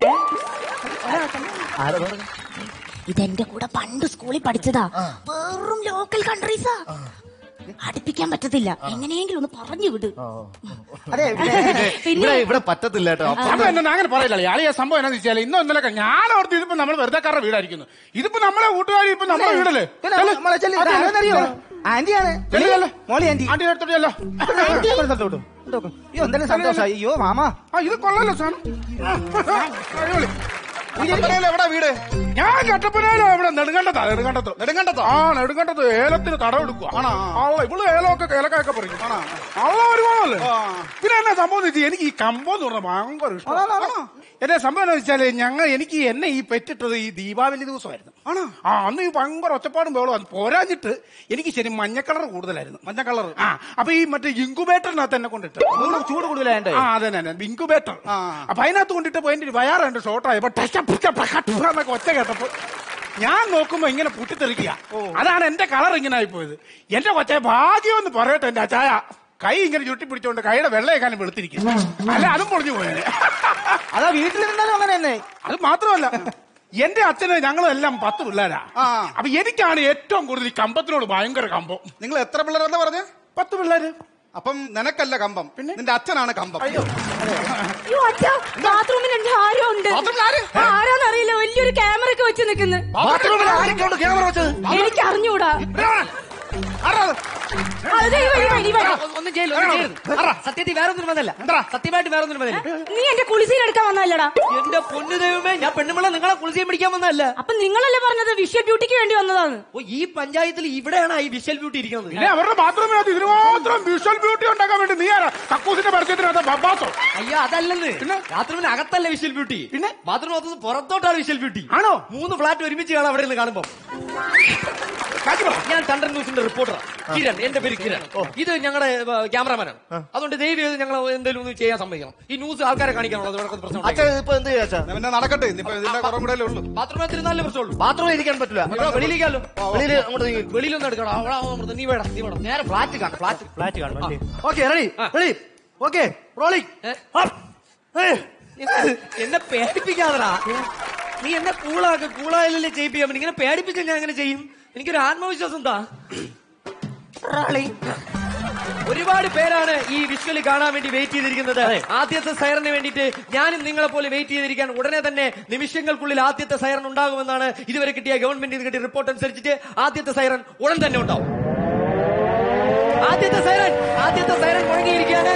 ആരാ പറഞ്ഞു ഇതെന്റെ കൂടെ പണ്ട് സ്കൂളിൽ പഠിച്ചതാ വെറും ലോക്കൽ കൺട്രീസാ അടുപ്പിക്കാൻ പറ്റത്തില്ല എങ്ങനെയെങ്കിലും ഒന്ന് പറഞ്ഞു വിട് അതെ പിന്നെ ഇവിടെ ഇവിടെ പറ്റത്തില്ല കേട്ടോ അത് എന്നെ അങ്ങനെ പറയില്ല ഇയാളെ ഈ സംഭവം എന്നാന്ന് വെച്ചാൽ ഇന്നോ ഇന്നലെ ഞാൻ ഓർത്ത് ഇതിപ്പോ നമ്മൾ വെറുതെക്കാരുടെ വീടായിരിക്കുന്നു ഇതിപ്പോ നമ്മളെ കൂട്ടുകാരി ഇപ്പൊ നമ്മളെ വീടല്ലേ പിന്നെ നമ്മളെ ചെല്ലി അതെ. ആരെന്നറിയോ ആന്റിയാണ് ചെല്ലു, ചെല്ലു. മോളി ആന്റി ആന്റി എടുത്തോട്ടിയല്ലോ അയ്യോ എന്തെങ്കിലും സന്തോഷമായി അയ്യോ മാമ ആ ഇത് കൊള്ളാലോ സാധനം അടിപൊളി. എവിടെ വീട് ഞാൻ കട്ടപ്പനയിലോ ഇവിടെ നെടുങ്കണ്ടത്താ നെടുങ്കണ്ടത്ത് നെടുങ്കണ്ടത്തോ ആ നെടുങ്കണ്ടത്ത് ഏലത്തിന് തടം എടുക്കുക ആണോ ആളെ ഇവള് ഏലമൊക്കെ ഏലക്കായൊക്കെ പറിക്കും ആണോ ആളെ ഒരുപാടല്ലേ പിന്നെ എന്നാ സംഭവം എന്ന് വെച്ചാൽ എനിക്ക് ഈ കമ്പം എന്ന് പറഞ്ഞാൽ ഭയങ്കര ഇഷ്ടം എന്നെ സംഭവം എന്ന് വെച്ചാല് ഞങ്ങൾ എനിക്ക് എന്നെ ഈ പെറ്റിട്ടത് ഈ ദീപാവലി ദിവസമായിരുന്നു ആണോ ആ അന്ന് ഈ ഭയങ്കര ഒച്ചപ്പാടും ബഹളം അത് പോരാഞ്ഞിട്ട് എനിക്ക് ശരി മഞ്ഞ കളർ കൂടുതലായിരുന്നു മഞ്ഞ കളർ ആ അപ്പൊ ഈ മറ്റേ ഇൻകുബേറ്ററിനകത്ത് എന്നെ കൊണ്ടിട്ട് ചൂട് കൂടുതലായിട്ട് ആ അതെ തന്നെ ഇൻകുബേറ്റർ അപ്പൊ അതിനകത്ത് കൊണ്ടിട്ട് പോയി എന്റെ വയറുണ്ട് ഷോർട്ടായപ്പോ ടച്ച പുച്ച പ്രകട്ട് എന്നൊക്കെ ഒച്ച കേട്ടപ്പോ ഞാൻ നോക്കുമ്പോ ഇങ്ങനെ പൊട്ടിത്തെറിക്കുക അതാണ് എന്റെ കളർ ഇങ്ങനെ ആയിപ്പോയത് എന്റെ കൊച്ചെ ഭാഗ്യം എന്ന് പറയട്ടെ എന്റെ അച്ചായ കൈ ഇങ്ങനെ ചുട്ടി പിടിച്ചോണ്ട് കൈയുടെ വെള്ളയേക്കാനും വെളുത്തിരിക്കും അല്ല അതും പൊളിഞ്ഞു പോയത് അതാ വീട്ടിൽ നിന്നാലും അങ്ങനെ തന്നെ അത് മാത്രമല്ല എന്റെ അച്ഛന് ഞങ്ങളെല്ലാം പത്ത് പിള്ളേരാ അപ്പൊ എനിക്കാണ് ഏറ്റവും കൂടുതൽ ഈ കമ്പത്തിനോട് ഭയങ്കര കമ്പം നിങ്ങൾ എത്ര പിള്ളേരെന്താ പറഞ്ഞേ പത്ത് പിള്ളേര് അപ്പം നിനക്കല്ല കമ്പം പിന്നെ നിന്റെ അച്ഛനാണ് കമ്പം അയ്യോ അച്ഛാ ബാത്റൂമിൽ എന്റെ ആരോ ഉണ്ട് ആ, ആരാന്നറിയില്ല വലിയൊരു ക്യാമറ ഒക്കെ വെച്ച് നിൽക്കുന്നു ബാത്റൂമിൽ ആരൊക്കെയുണ്ട് ക്യാമറ വെച്ചത് എനിക്ക് അറിഞ്ഞൂടാ അത് ദേ ഇവൻ, ഇവൻ, ഇവൻ. ഒന്നും ചെയ്യില്ല ഒന്നും ചെയ്യരുത് സത്യത്തിൽ വേറെ ഒന്നും വന്നല്ല സത്യമായിട്ട് വേറെ ഒന്നും വന്നില്ല നീ എന്റെ കുളിസീൻ എടുക്കാൻ വന്നല്ലടാ എന്റെ പൊന്നു ദൈവമേ ഞാൻ പെണ്ണുമ്പിള്ള നിങ്ങളെ കുളിസിയും പിടിക്കാൻ വന്നതല്ല അപ്പൊ നിങ്ങളല്ലേ പറഞ്ഞത് വിഷ്വൽ ബ്യൂട്ടിക്ക് വേണ്ടി വന്നതാണ് ഓ ഈ പഞ്ചായത്തിൽ ഇവിടെയാണ് ഈ വിഷ്വൽ ബ്യൂട്ടി ഇരിക്കുന്നത് പിന്നെ അവരുടെ ബാത്റൂമിനകത്ത് ഇതിന് മാത്രം വിഷ്വൽ ബ്യൂട്ടി ഉണ്ടാക്കാൻ വേണ്ടി നീ ആരാ കക്കൂസിന്റെ പരസ്യത്തിനകത്ത് ബബ്ബാസോ അയ്യോ അതല്ലെന്ന് ബാത്റൂമിന് അകത്തല്ല വിഷ്വൽ ബ്യൂട്ടി പിന്നെ ബാത്റൂം അകത്ത് പുറത്തോട്ടാണ് വിഷ്വൽ ബ്യൂട്ടി ആണോ മൂന്ന് ഫ്ലാറ്റ് ഒരുമിച്ച് കാണാം അവിടെ നിന്ന് കാണുമ്പോ ഞാൻ തണ്ടൻ ന്യൂസിന്റെ റിപ്പോർട്ടറാണ് കിരൺ എന്റെ പേര് കിരൺ ഇത് ഞങ്ങളുടെ ക്യാമറമാനാണ് അതുകൊണ്ട് ദയവ് ചെയ്ത് ഞങ്ങൾ എന്തെങ്കിലും ഒന്ന് ചെയ്യാൻ സമ്മതിക്കണം ഈ ന്യൂസ് ആൾക്കാരെ കാണിക്കാനുള്ളത് ഇവിടെ കുറച്ച് പ്രശ്നം അച്ഛൻ ഇപ്പൊ എന്ത് ചെയ്യാ അച്ഛാ പിന്നെ നടക്കട്ടെ ഇന്നിപ്പോ ഇതിന്റെ കുറവും കൂടെ ഉള്ളൂ ബാത്റൂമിൽ നല്ല പ്രശ്നമുള്ളൂ ബാത്റൂമിൽ ഇരിക്കാൻ പറ്റില്ല ഇവിടെ വെളിയിലേക്കാലോ വെളിയിൽ അങ്ങോട്ട് നീങ്ങ്. വെളിയിലൊന്നും എടുക്കണം അവിടെ അമൃത, നീ വേണം നീ വേണം നേരെ ഫ്ലാറ്റ് കാണാം ഫ്ലാറ്റ് ഫ്ലാറ്റ് കാണും okay ready ready okay rolling എന്നെ പേടിപ്പിക്കാതടാ നീ എന്നെ കൂളാക്ക് കൂളായാലല്ലേ ചെയ്യിപ്പിക്കാൻ പറ്റും. ഇങ്ങനെ പേടിപ്പിച്ച ഞാൻ എങ്ങനെ ചെയ്യും എനിക്കൊരു ആത്മവിശ്വാസം എന്താ ഒരുപാട് പേരാണ് ഈ വിഷ്വലി കാണാൻ വേണ്ടി വെയിറ്റ് ചെയ്തിരിക്കുന്നത് ആദ്യത്തെ സൈറന് വേണ്ടിയിട്ട് ഞാനും നിങ്ങളെ പോലെ വെയിറ്റ് ചെയ്തിരിക്കാൻ ഉടനെ തന്നെ നിമിഷങ്ങൾക്കുള്ളിൽ ആദ്യത്തെ സൈറൻ ഉണ്ടാകുമെന്നാണ് ഇതുവരെ കിട്ടിയ ഗവൺമെന്റ് കിട്ടിയ റിപ്പോർട്ട് അനുസരിച്ചിട്ട് ആദ്യത്തെ സൈറൻ ഉടൻ തന്നെ ഉണ്ടാവും ആദ്യത്തെ സൈറൻ ആദ്യത്തെ സൈറൻ മുഴങ്ങിയിരിക്കുകയാണ്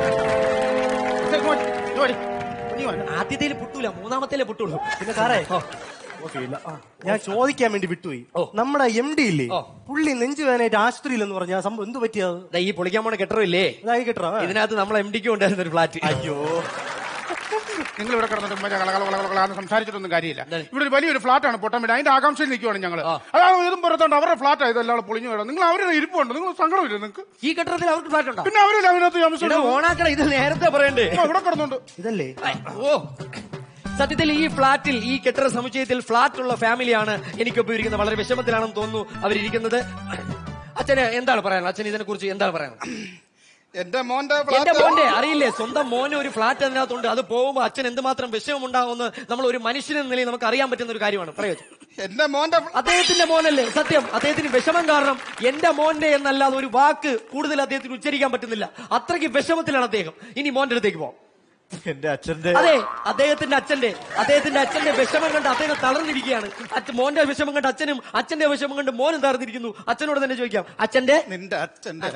ആദ്യത്തേൽ പൊട്ടൂല മൂന്നാമത്തേലെ പൊട്ടുള്ളൂ പിന്നെ സാറേ ഞാൻ ചോദിക്കാൻ വേണ്ടി വിട്ടുപോയി നമ്മുടെ എം ഡി ഇല്ലേ പുള്ളി നെഞ്ചുവേനായിട്ട് ആശുപത്രിയിൽ എന്ന് പറഞ്ഞ സംഭവം എന്ത് പറ്റിയത് ദാ ഈ പൊളിക്കാൻ പോണ കെട്ടറില്ലേ അതായി കിട്ടറ ഇതിനകത്ത് നമ്മൾ എം ഡിക്ക് ഉണ്ടായിരുന്ന ഒരു ഫ്ലാറ്റ് അയ്യോ നിങ്ങൾ ഇവിടെ കിടന്നിട്ട് മറ്റേ കള കള കള കള കള എന്ന് സംസാരിച്ചിട്ടൊന്നും കാര്യമില്ല ഇവിടെ ഒരു വലിയൊരു ഫ്ലാറ്റാണ് പൊട്ടാൻ വേണ്ടി അതിന്റെ ആകാംക്ഷയിൽ നിൽക്കുവാണ് ഞങ്ങൾ അതാണ് ഇതും പുറത്തോണ്ട് അവരുടെ ഫ്ലാറ്റ് ഇതെല്ലാം പൊളിഞ്ഞു വേണം നിങ്ങൾ അവരുടെ ഇരിപ്പുണ്ട് നിങ്ങൾ സങ്കടമില്ല നിങ്ങൾക്ക് ഈ കെട്ടിടത്തിൽ അവർക്ക് ഫ്ലാറ്റ് ഉണ്ടോ പിന്നെ അവരല്ലേ അതിനകത്ത് ഇത് താമസിച്ചത്? ഓണാക്കട ഇത് നേരത്തെ പറയണ്ടേ ആ, ഇവിടെ കിടന്നുണ്ട് ഇതല്ലേ ഓ സത്യത്തിൽ ഈ ഫ്ളാറ്റിൽ ഈ കെട്ടിട സമുച്ചയത്തിൽ ഫ്ളാറ്റ് ഉള്ള ഫാമിലിയാണ് എനിക്കൊപ്പം ഇരിക്കുന്നത് വളരെ വിഷമത്തിലാണെന്ന് തോന്നുന്നു അവരിയ്ക്കുന്നത് അച്ഛന് എന്താണ് പറയാനുള്ളത് അച്ഛൻ ഇതിനെ കുറിച്ച് എന്താണ് പറയാനുള്ളത് എന്റെ മോന്റെ എന്റെ flat- മോന്റെ അറിയില്ലേ സ്വന്തം മോന് ഒരു ഫ്ലാറ്റ് അതിനകത്തുണ്ട് അത് പോകുമ്പോൾ അച്ഛൻ എന്തുമാത്രം വിഷമം ഉണ്ടാകുമെന്ന് നമ്മൾ ഒരു മനുഷ്യനെന്ന നിലയിൽ നമുക്ക് അറിയാൻ പറ്റുന്ന ഒരു കാര്യമാണ് പ്രയോജനം എന്റെ മോന്റെ അദ്ദേഹത്തിന്റെ മോനല്ലേ സത്യം അദ്ദേഹത്തിന് വിഷമം കാരണം എന്റെ മോന്റെ എന്നല്ലാതെ ഒരു വാക്ക് കൂടുതൽ അദ്ദേഹത്തിന് ഉച്ചരിക്കാൻ പറ്റുന്നില്ല അത്രയ്ക്ക് വിഷമത്തിലാണ് അദ്ദേഹം ഇനി മോന്റെ അടുത്തേക്ക് പോകാം എന്റെ അച്ഛന്റെ അതെ അദ്ദേഹത്തിന്റെ അച്ഛന്റെ അദ്ദേഹത്തിന്റെ അച്ഛന്റെ വിഷമം കണ്ട് അദ്ദേഹം തളർന്നിരിക്കുകയാണ് അച്ഛൻ മോന്റെ വിഷമം കണ്ട് അച്ഛനും അച്ഛന്റെ വിഷമം കണ്ട് മോനും തളർന്നിരിക്കുന്നു അച്ഛനോട് തന്നെ ചോദിക്കാം അച്ഛന്റെ നിന്റെ അച്ഛന്റെ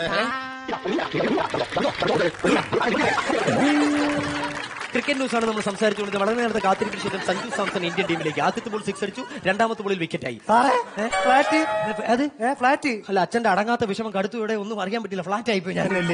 ക്രിക്കറ്റ് ന്യൂസ് ആണ് നമ്മൾ സംസാരിച്ചുകൊണ്ട് വളരെ നേരത്തെ കാത്തിരിപ്പിന് ശേഷം സഞ്ജു സാംസൺ ഇന്ത്യൻ ടീമിലേക്ക് ആദ്യത്തെ ബോൾ സിക്സ് അടിച്ചു രണ്ടാമത്തെ ബോളിൽ വിക്കറ്റായി സാറേ ഫ്ലാറ്റ് അത് ഏ ഫ്ലാറ്റ് അല്ല അച്ഛന്റെ അടങ്ങാത്ത വിഷമം കടുത്തു ഇവിടെ ഒന്നും അറിയാൻ പറ്റില്ല ഫ്ലാറ്റ് ആയിപ്പോയി ഞാനല്ലേ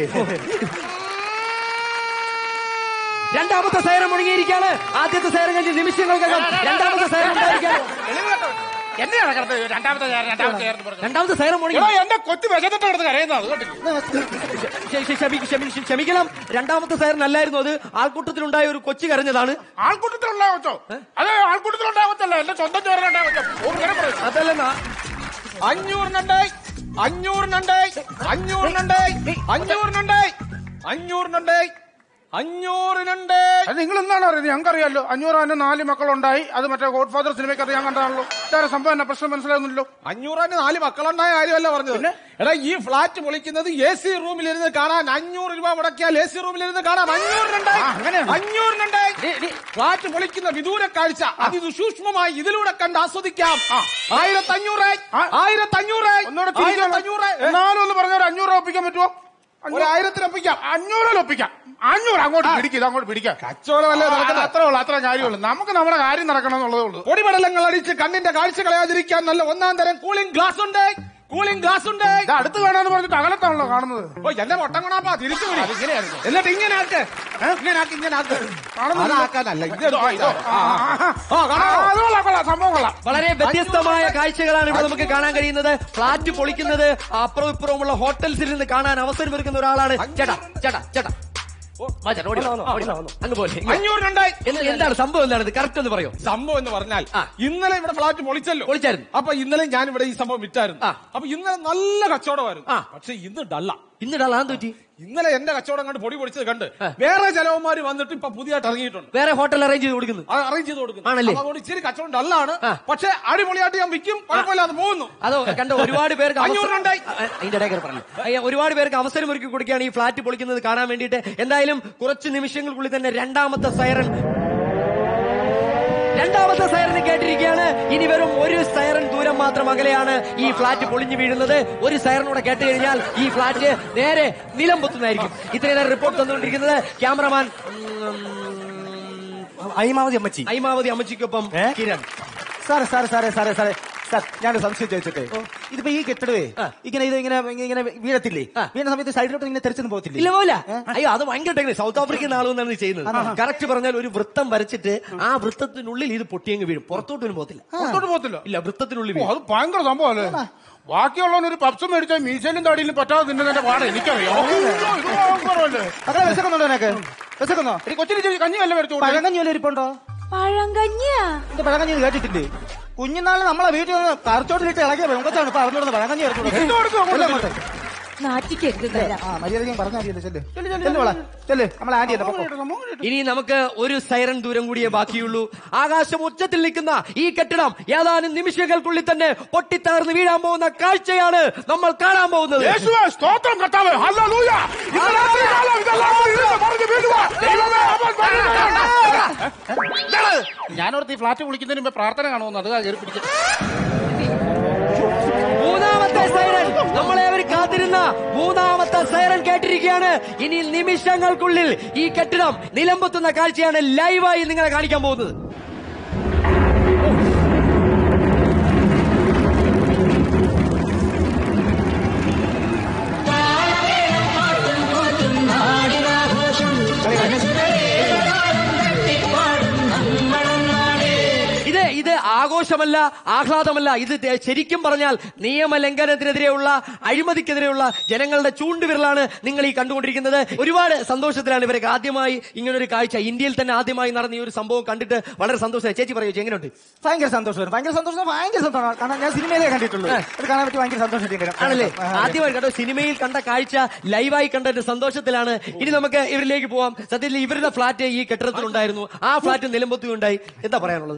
രണ്ടാമത്തെ സൈറം മുഴുകിയിരിക്കുകയാണ് ആദ്യത്തെ സൈറം കഴിഞ്ഞ് നിമിഷങ്ങൾക്കകം രണ്ടാമത്തെ സൈറം ഉണ്ടായിരിക്കുകയാണ് എന്നെയാണ് കിടന്നത് രണ്ടാമത്തെ ഞാൻ രണ്ടാമത്തെ ഞാൻ എന്ന് പറഞ്ഞത്. രണ്ടാമത്തെ സൈറം മുഴുകി എടോ, എന്റെ കൊച്ചു വിശന്നിട്ട് കിടന്ന് കരയുന്നത് അത് കണ്ടില്ലേ? ക്ഷ- ക്ഷ- ക്ഷമി- ക്ഷമി- ക്ഷമിക്കണം രണ്ടാമത്തെ സൈറൻ അല്ലായിരുന്നു അത് ആൾക്കൂട്ടത്തിലുണ്ടായ ഒരു കൊച്ചു കരഞ്ഞതാണ് ആൾക്കൂട്ടത്തിലുണ്ടായ കൊച്ചോ അത് ആൾക്കൂട്ടത്തിലുണ്ടായ കൊച്ചല്ല എന്റെ സ്വന്തം ചോരനുണ്ടായ കൊച്ചോ ഓ, ഇങ്ങനെ പറയും. അതല്ലെന്നാ അഞ്ഞൂറിനുണ്ടായി അഞ്ഞൂറിനുണ്ടായി അഞ്ഞൂറിനുണ്ടായി അഞ്ഞൂറിനുണ്ടായി അഞ്ഞൂറിനുണ്ടായി അഞ്ഞൂറിനുണ്ടായി അത് നിങ്ങൾ എന്താണ് പറയുന്നത് ഞങ്ങൾക്കറിയാലോ അഞ്ഞൂറ് അതിന് നാല് മക്കളുണ്ടായി അത് മറ്റേ ഗോഡ് ഫാദർ സിനിമയ്ക്ക് അറിയാൻ കണ്ടാണല്ലോ ഇതാണ് സംഭവം എന്നെ പ്രശ്നം മനസ്സിലാകുന്നില്ലല്ലോ അഞ്ഞൂറാന് നാല് മക്കളുണ്ടായ കാര്യമല്ല പറഞ്ഞത് എടാ ഈ ഫ്ലാറ്റ് പൊളിക്കുന്നത് എ സി റൂമിലിരുന്ന് കാണാൻ അഞ്ഞൂറ് രൂപ മുടക്കിയാൽ എ സി റൂമിലിരുന്ന് കാണാം അഞ്ഞൂറിനുണ്ടായി അഞ്ഞൂറിനുണ്ടായി ഫ്ലാറ്റ് പൊളിക്കുന്ന വിദൂര കാഴ്ച അതിസൂക്ഷ്മമായി ഇതിലൂടെ കണ്ട് ആസ്വദിക്കാം ആയിരത്തി അഞ്ഞൂറായി ആയിരത്തി അഞ്ഞൂറായി ആയിരത്തി അഞ്ഞൂറായി എന്നാലും ഒന്ന് പറഞ്ഞ ഒരു അഞ്ഞൂറ് രൂപ ഒപ്പിക്കാൻ പറ്റുമോ ഒരു ആയിരത്തിന് ഒപ്പിക്കാം അഞ്ഞൂറിൽ ഒപ്പിക്കാം അഞ്ഞൂറ് അങ്ങോട്ട് പിടിക്കുക ഇത് അങ്ങോട്ട് പിടിക്കാം കച്ചവടമല്ലേ നടക്കുന്നത് അത്രേ ഉള്ളൂ അത്ര കാര്യമുള്ളൂ നമുക്ക് നമ്മുടെ കാര്യം നടക്കണം എന്നുള്ളതേ ഉള്ളൂ പൊടിപടലങ്ങൾ അടിച്ച് കണ്ണിന്റെ കാഴ്ച കളയാതിരിക്കാൻ നല്ല ഒന്നാം തരം കൂളിംഗ് ഗ്ലാസ് ഉണ്ട് കൂളിംഗ് ഗ്ലാസ് ഉണ്ട് അടുത്ത് കാണാന്ന് പറഞ്ഞിട്ട് അകലത്താണല്ലോ കാണുന്നത് ഓ എന്റെ മൊട്ടം കൊണാപ്പാ തിരിച്ചു വിടി എന്നിട്ട് ഇങ്ങനെ ആക്ക് ഏ? ഇങ്ങനെ ആക്ക് ഇങ്ങനെ ആക്ക് അതാക്കാനല്ല ഇത് ഇതോ, ഇതോ. ആ, ആ, ആ. ആ, കാണാം. ആ, അത് കൊള്ളാം, കൊള്ളാം, സംഭവം കൊള്ളാം വളരെ വ്യത്യസ്തമായ കാഴ്ചകളാണ് ഇവിടെ നമുക്ക് കാണാൻ കഴിയുന്നത് ഫ്ലാറ്റ് പൊളിക്കുന്നത് അപ്പുറവും ഇപ്പുറവുമുള്ള ഹോട്ടൽസിൽ നിന്ന് കാണാൻ അവസരം ഒരുക്കുന്ന ഒരാളാണ് ചേട്ടാ ചേട്ടാ ചേട്ടാ ഓ, വാ ചേട്ടാ, ഓടി വാ, ഓടി വാ. അങ്ങ് പോലെ അഞ്ഞൂറിനുണ്ടായി എന്ത് എന്താണ് സംഭവം എന്താണ് ഇത് കറക്റ്റ് ഒന്ന് പറയോ സംഭവം എന്ന് പറഞ്ഞാൽ ഇന്നലെ ഇവിടെ ഫ്ലാറ്റ് പൊളിച്ചല്ലോ പൊളിച്ചായിരുന്നു. അപ്പൊ ഇന്നലെ ഞാൻ ഇവിടെ ഈ സംഭവം വിറ്റായിരുന്നു ആ. അപ്പൊ ഇന്നലെ നല്ല കച്ചവടമായിരുന്നു ആ. പക്ഷെ ഇന്ന് ഡള്ള ഇന്നിടാ ആൻ പറ്റി ഇന്നലെ എന്റെ കച്ചവടം കണ്ട് പൊടി പൊടിച്ചത് കണ്ട് വേറെ ചെലവന്മാര് വന്നിട്ട് ഇപ്പൊ പുതിയതായിട്ട് ഇറങ്ങിയിട്ടുണ്ട് വേറെ ഹോട്ടൽ അറേഞ്ച് ചെയ്ത് കൊടുക്കുന്നു അത് അറേഞ്ച് ചെയ്ത് കൊടുക്കുന്നു ആണല്ലേ? അപ്പൊ അതുകൊണ്ട് ഇച്ചിരി കച്ചവടം ഡള്ളാണ് ആ. പക്ഷെ അടിപൊളിയായിട്ട് ഞാൻ വിൽക്കും കുഴപ്പമില്ലാതെ പോകുന്നു അതോ കണ്ട ഒരുപാട് പേർക്ക് അവസരം- അഞ്ഞൂറിനുണ്ടായി. ആ, അതിന്റെ ഇടയിൽ കയറി പറഞ്ഞു അയ്യ, ഒരുപാട് പേർക്ക് അവസരം ഒരുക്കി കൊടുക്കുകയാണ് ഈ ഫ്ലാറ്റ് പൊളിക്കുന്നത് കാണാൻ വേണ്ടിയിട്ട് എന്തായാലും കുറച്ച് നിമിഷങ്ങൾക്കുള്ളിൽ തന്നെ രണ്ടാമത്തെ സൈറൻ രണ്ടാമത്തെ സൈറൻ കേട്ടിരിക്കുകയാണ് ഇനി വെറും ഒരു സൈറൻ ദൂരം മാത്രം അകലെയാണ് ഈ ഫ്ലാറ്റ് പൊളിഞ്ഞു വീഴുന്നത് ഒരു സൈറനൂടെ കേട്ട് കഴിഞ്ഞാൽ ഈ ഫ്ലാറ്റ് നേരെ നിലം പൊത്തുന്നതായിരിക്കും ഇത്രയും നേരം റിപ്പോർട്ട് തന്നുകൊണ്ടിരിക്കുന്നത് ക്യാമറമാൻ അയിമാവതി അമ്മച്ചി ഐമാവതി അമ്മച്ചിക്കൊപ്പം ഏ? കിരൺ സാറേ സാറേ സാറേ സാറേ സാറേ സാർ ഞാനൊരു സംശയം ചോദിച്ചിട്ടെ ഇതിപ്പോ ഈ കെട്ടിടവേ ഇങ്ങനെ ഇത് ഇങ്ങനെ ഇങ്ങനെ വീഴത്തില്ലേ വീണ സമയത്ത് സൈഡിലോട്ട് ഇങ്ങനെ തെറിച്ചൊന്നും പോകത്തില്ലേ ഇല്ല പോലെ അയ്യോ അത് ഭയങ്കര ടെക്നിക് സൗത്ത് ആഫ്രിക്കൻ ആളുകളാണ് ഇത് ചെയ്യുന്നത് കറക്റ്റ് പറഞ്ഞാൽ ഒരു വൃത്തം വരച്ചിട്ട് ആ വൃത്തത്തിനുള്ളിൽ ഇത് പൊട്ടിയങ്ങ് വീഴും പുറത്തോട്ടൊന്നും പോകത്തില്ല പുറത്തോട്ട് പോകത്തില്ല ഇല്ല വൃത്തത്തിനുള്ളിൽ ഓ, വീഴും അത് ഭയങ്കര സംഭവമല്ലേ ബാക്കിയുള്ളവന് ഒരു പപ്സ് മേടിച്ചാൽ മീശയിലും താടിയിലും പറ്റാതെ തിന്നുന്നതിന്റെ പാട് എനിക്കറിയാം അയ്യോ, ഇത് ഭയങ്കരമല്ലേ? അതെ വിശക്കുന്നുണ്ടോ നിനക്ക് വിശക്കുന്നോ എടി, കൊച്ചിന് ഇച്ചിരി കഞ്ഞി വല്ല മേടിച്ചു കൊടുത്തേ. പഴങ്കഞ്ഞി വല്ല ഇരിപ്പുണ്ടോ പഴങ്കഞ്ഞിയാ എന്റെ പഴങ്കഞ്ഞി കേട്ടിട്ടില്ലേ കുഞ്ഞുനാളിൽ നമ്മളെ വീട്ടിൽ നിന്ന് കറച്ചോട്ടിലിട്ട് ഇളകിയ വെങ്കത്താണ് ഇപ്പൊ അറിഞ്ഞോടുന്ന പഴങ്കഞ്ഞി ഇത് കൊടുക്കൂ, അങ്ങോട്ട് അങ്ങോട്ട് നാറ്റിക്കരുത് തരാം ആ മര്യാദ പറഞ്ഞാൽ മതിയല്ലോ ചെല്ല് ചെല്ല് മോളെ ചെല്ല് നമ്മളെ ആന്റി അല്ലേ പൊക്കോ. ഇനി നമുക്ക് ഒരു സൈറൻ ദൂരം കൂടിയേ ബാക്കിയുള്ളൂ ആകാശം ഉച്ചത്തിൽ നിൽക്കുന്ന ഈ കെട്ടിടം ഏതാനും നിമിഷങ്ങൾക്കുള്ളിൽ തന്നെ പൊട്ടിത്തകർന്ന് വീഴാൻ പോകുന്ന കാഴ്ചയാണ് നമ്മൾ കാണാൻ പോകുന്നത് യേശുവേ, സ്തോത്രം കർത്താവേ, ഹല്ലേലൂയ. ഇന്ന് രാത്രികാലം ഇതെല്ലാം ഇരുന്ന് മറിഞ്ഞ് വീഴുക. ദൈവമേ, അവൻ വരുന്നു. ഇതാണ്. ഞാനോടത്ത് ഈ ഫ്ലാറ്റ് വിളിക്കുന്നതിന് മുമ്പ് പ്രാർത്ഥന കാണുമെന്ന് അത് കയറി പിടിച്ചത് മൂന്നാമത്തെ സൈറൻ നമ്മളെ അവർ കാത്തിരുന്ന മൂന്നാമത്തെ സൈറൻ കേട്ടിരിക്കുകയാണ് ഇനി നിമിഷങ്ങൾക്കുള്ളിൽ ഈ കെട്ടിടം നിലമ്പൊത്തുന്ന കാഴ്ചയാണ് ലൈവായി നിങ്ങളെ കാണിക്കാൻ പോകുന്നത് ഇത് ഇത് ആഘോഷമല്ല ആഹ്ലാദമല്ല ഇത് തെ- ശരിക്കും പറഞ്ഞാൽ നിയമലംഘനത്തിനെതിരെയുള്ള അഴിമതിക്കെതിരെയുള്ള ജനങ്ങളുടെ ചൂണ്ടുവിരലാണ് നിങ്ങൾ ഈ കണ്ടുകൊണ്ടിരിക്കുന്നത് ഒരുപാട് സന്തോഷത്തിലാണ് ഇവരൊക്കെ ആദ്യമായി ഇങ്ങനൊരു കാഴ്ച ഇന്ത്യയിൽ തന്നെ ആദ്യമായി നടന്ന ഈ ഒരു സംഭവം കണ്ടിട്ട് വളരെ സന്തോഷമായി ചേച്ചി പറയൂ ചേച്ചി, എങ്ങനെയുണ്ട് ഭയങ്കര സന്തോഷം ഭയങ്കര സന്തോഷം ഭയങ്കര സന്തോഷമാണ് കാരണം ഞാൻ സിനിമയിലേ കണ്ടിട്ടുള്ളൂ അത് കാണാൻ പറ്റി ഭയങ്കര സന്തോഷം ആണല്ലേ ആദ്യമായി കണ്ടോ സിനിമയിൽ കണ്ട കാഴ്ച ലൈവായി കണ്ടതിന്റെ സന്തോഷത്തിലാണ് ഇനി നമുക്ക് ഇവരിലേക്ക് പോവാം സത്യത്തിൽ ഇവരുടെ ഫ്ലാറ്റ് ഈ കെട്ടിടത്തിലുണ്ടായിരുന്നു ആ ഫ്ലാറ്റ് നിലമ്പൊത്തുകയുണ്ടായി എന്താ പറയാനുള്ളത്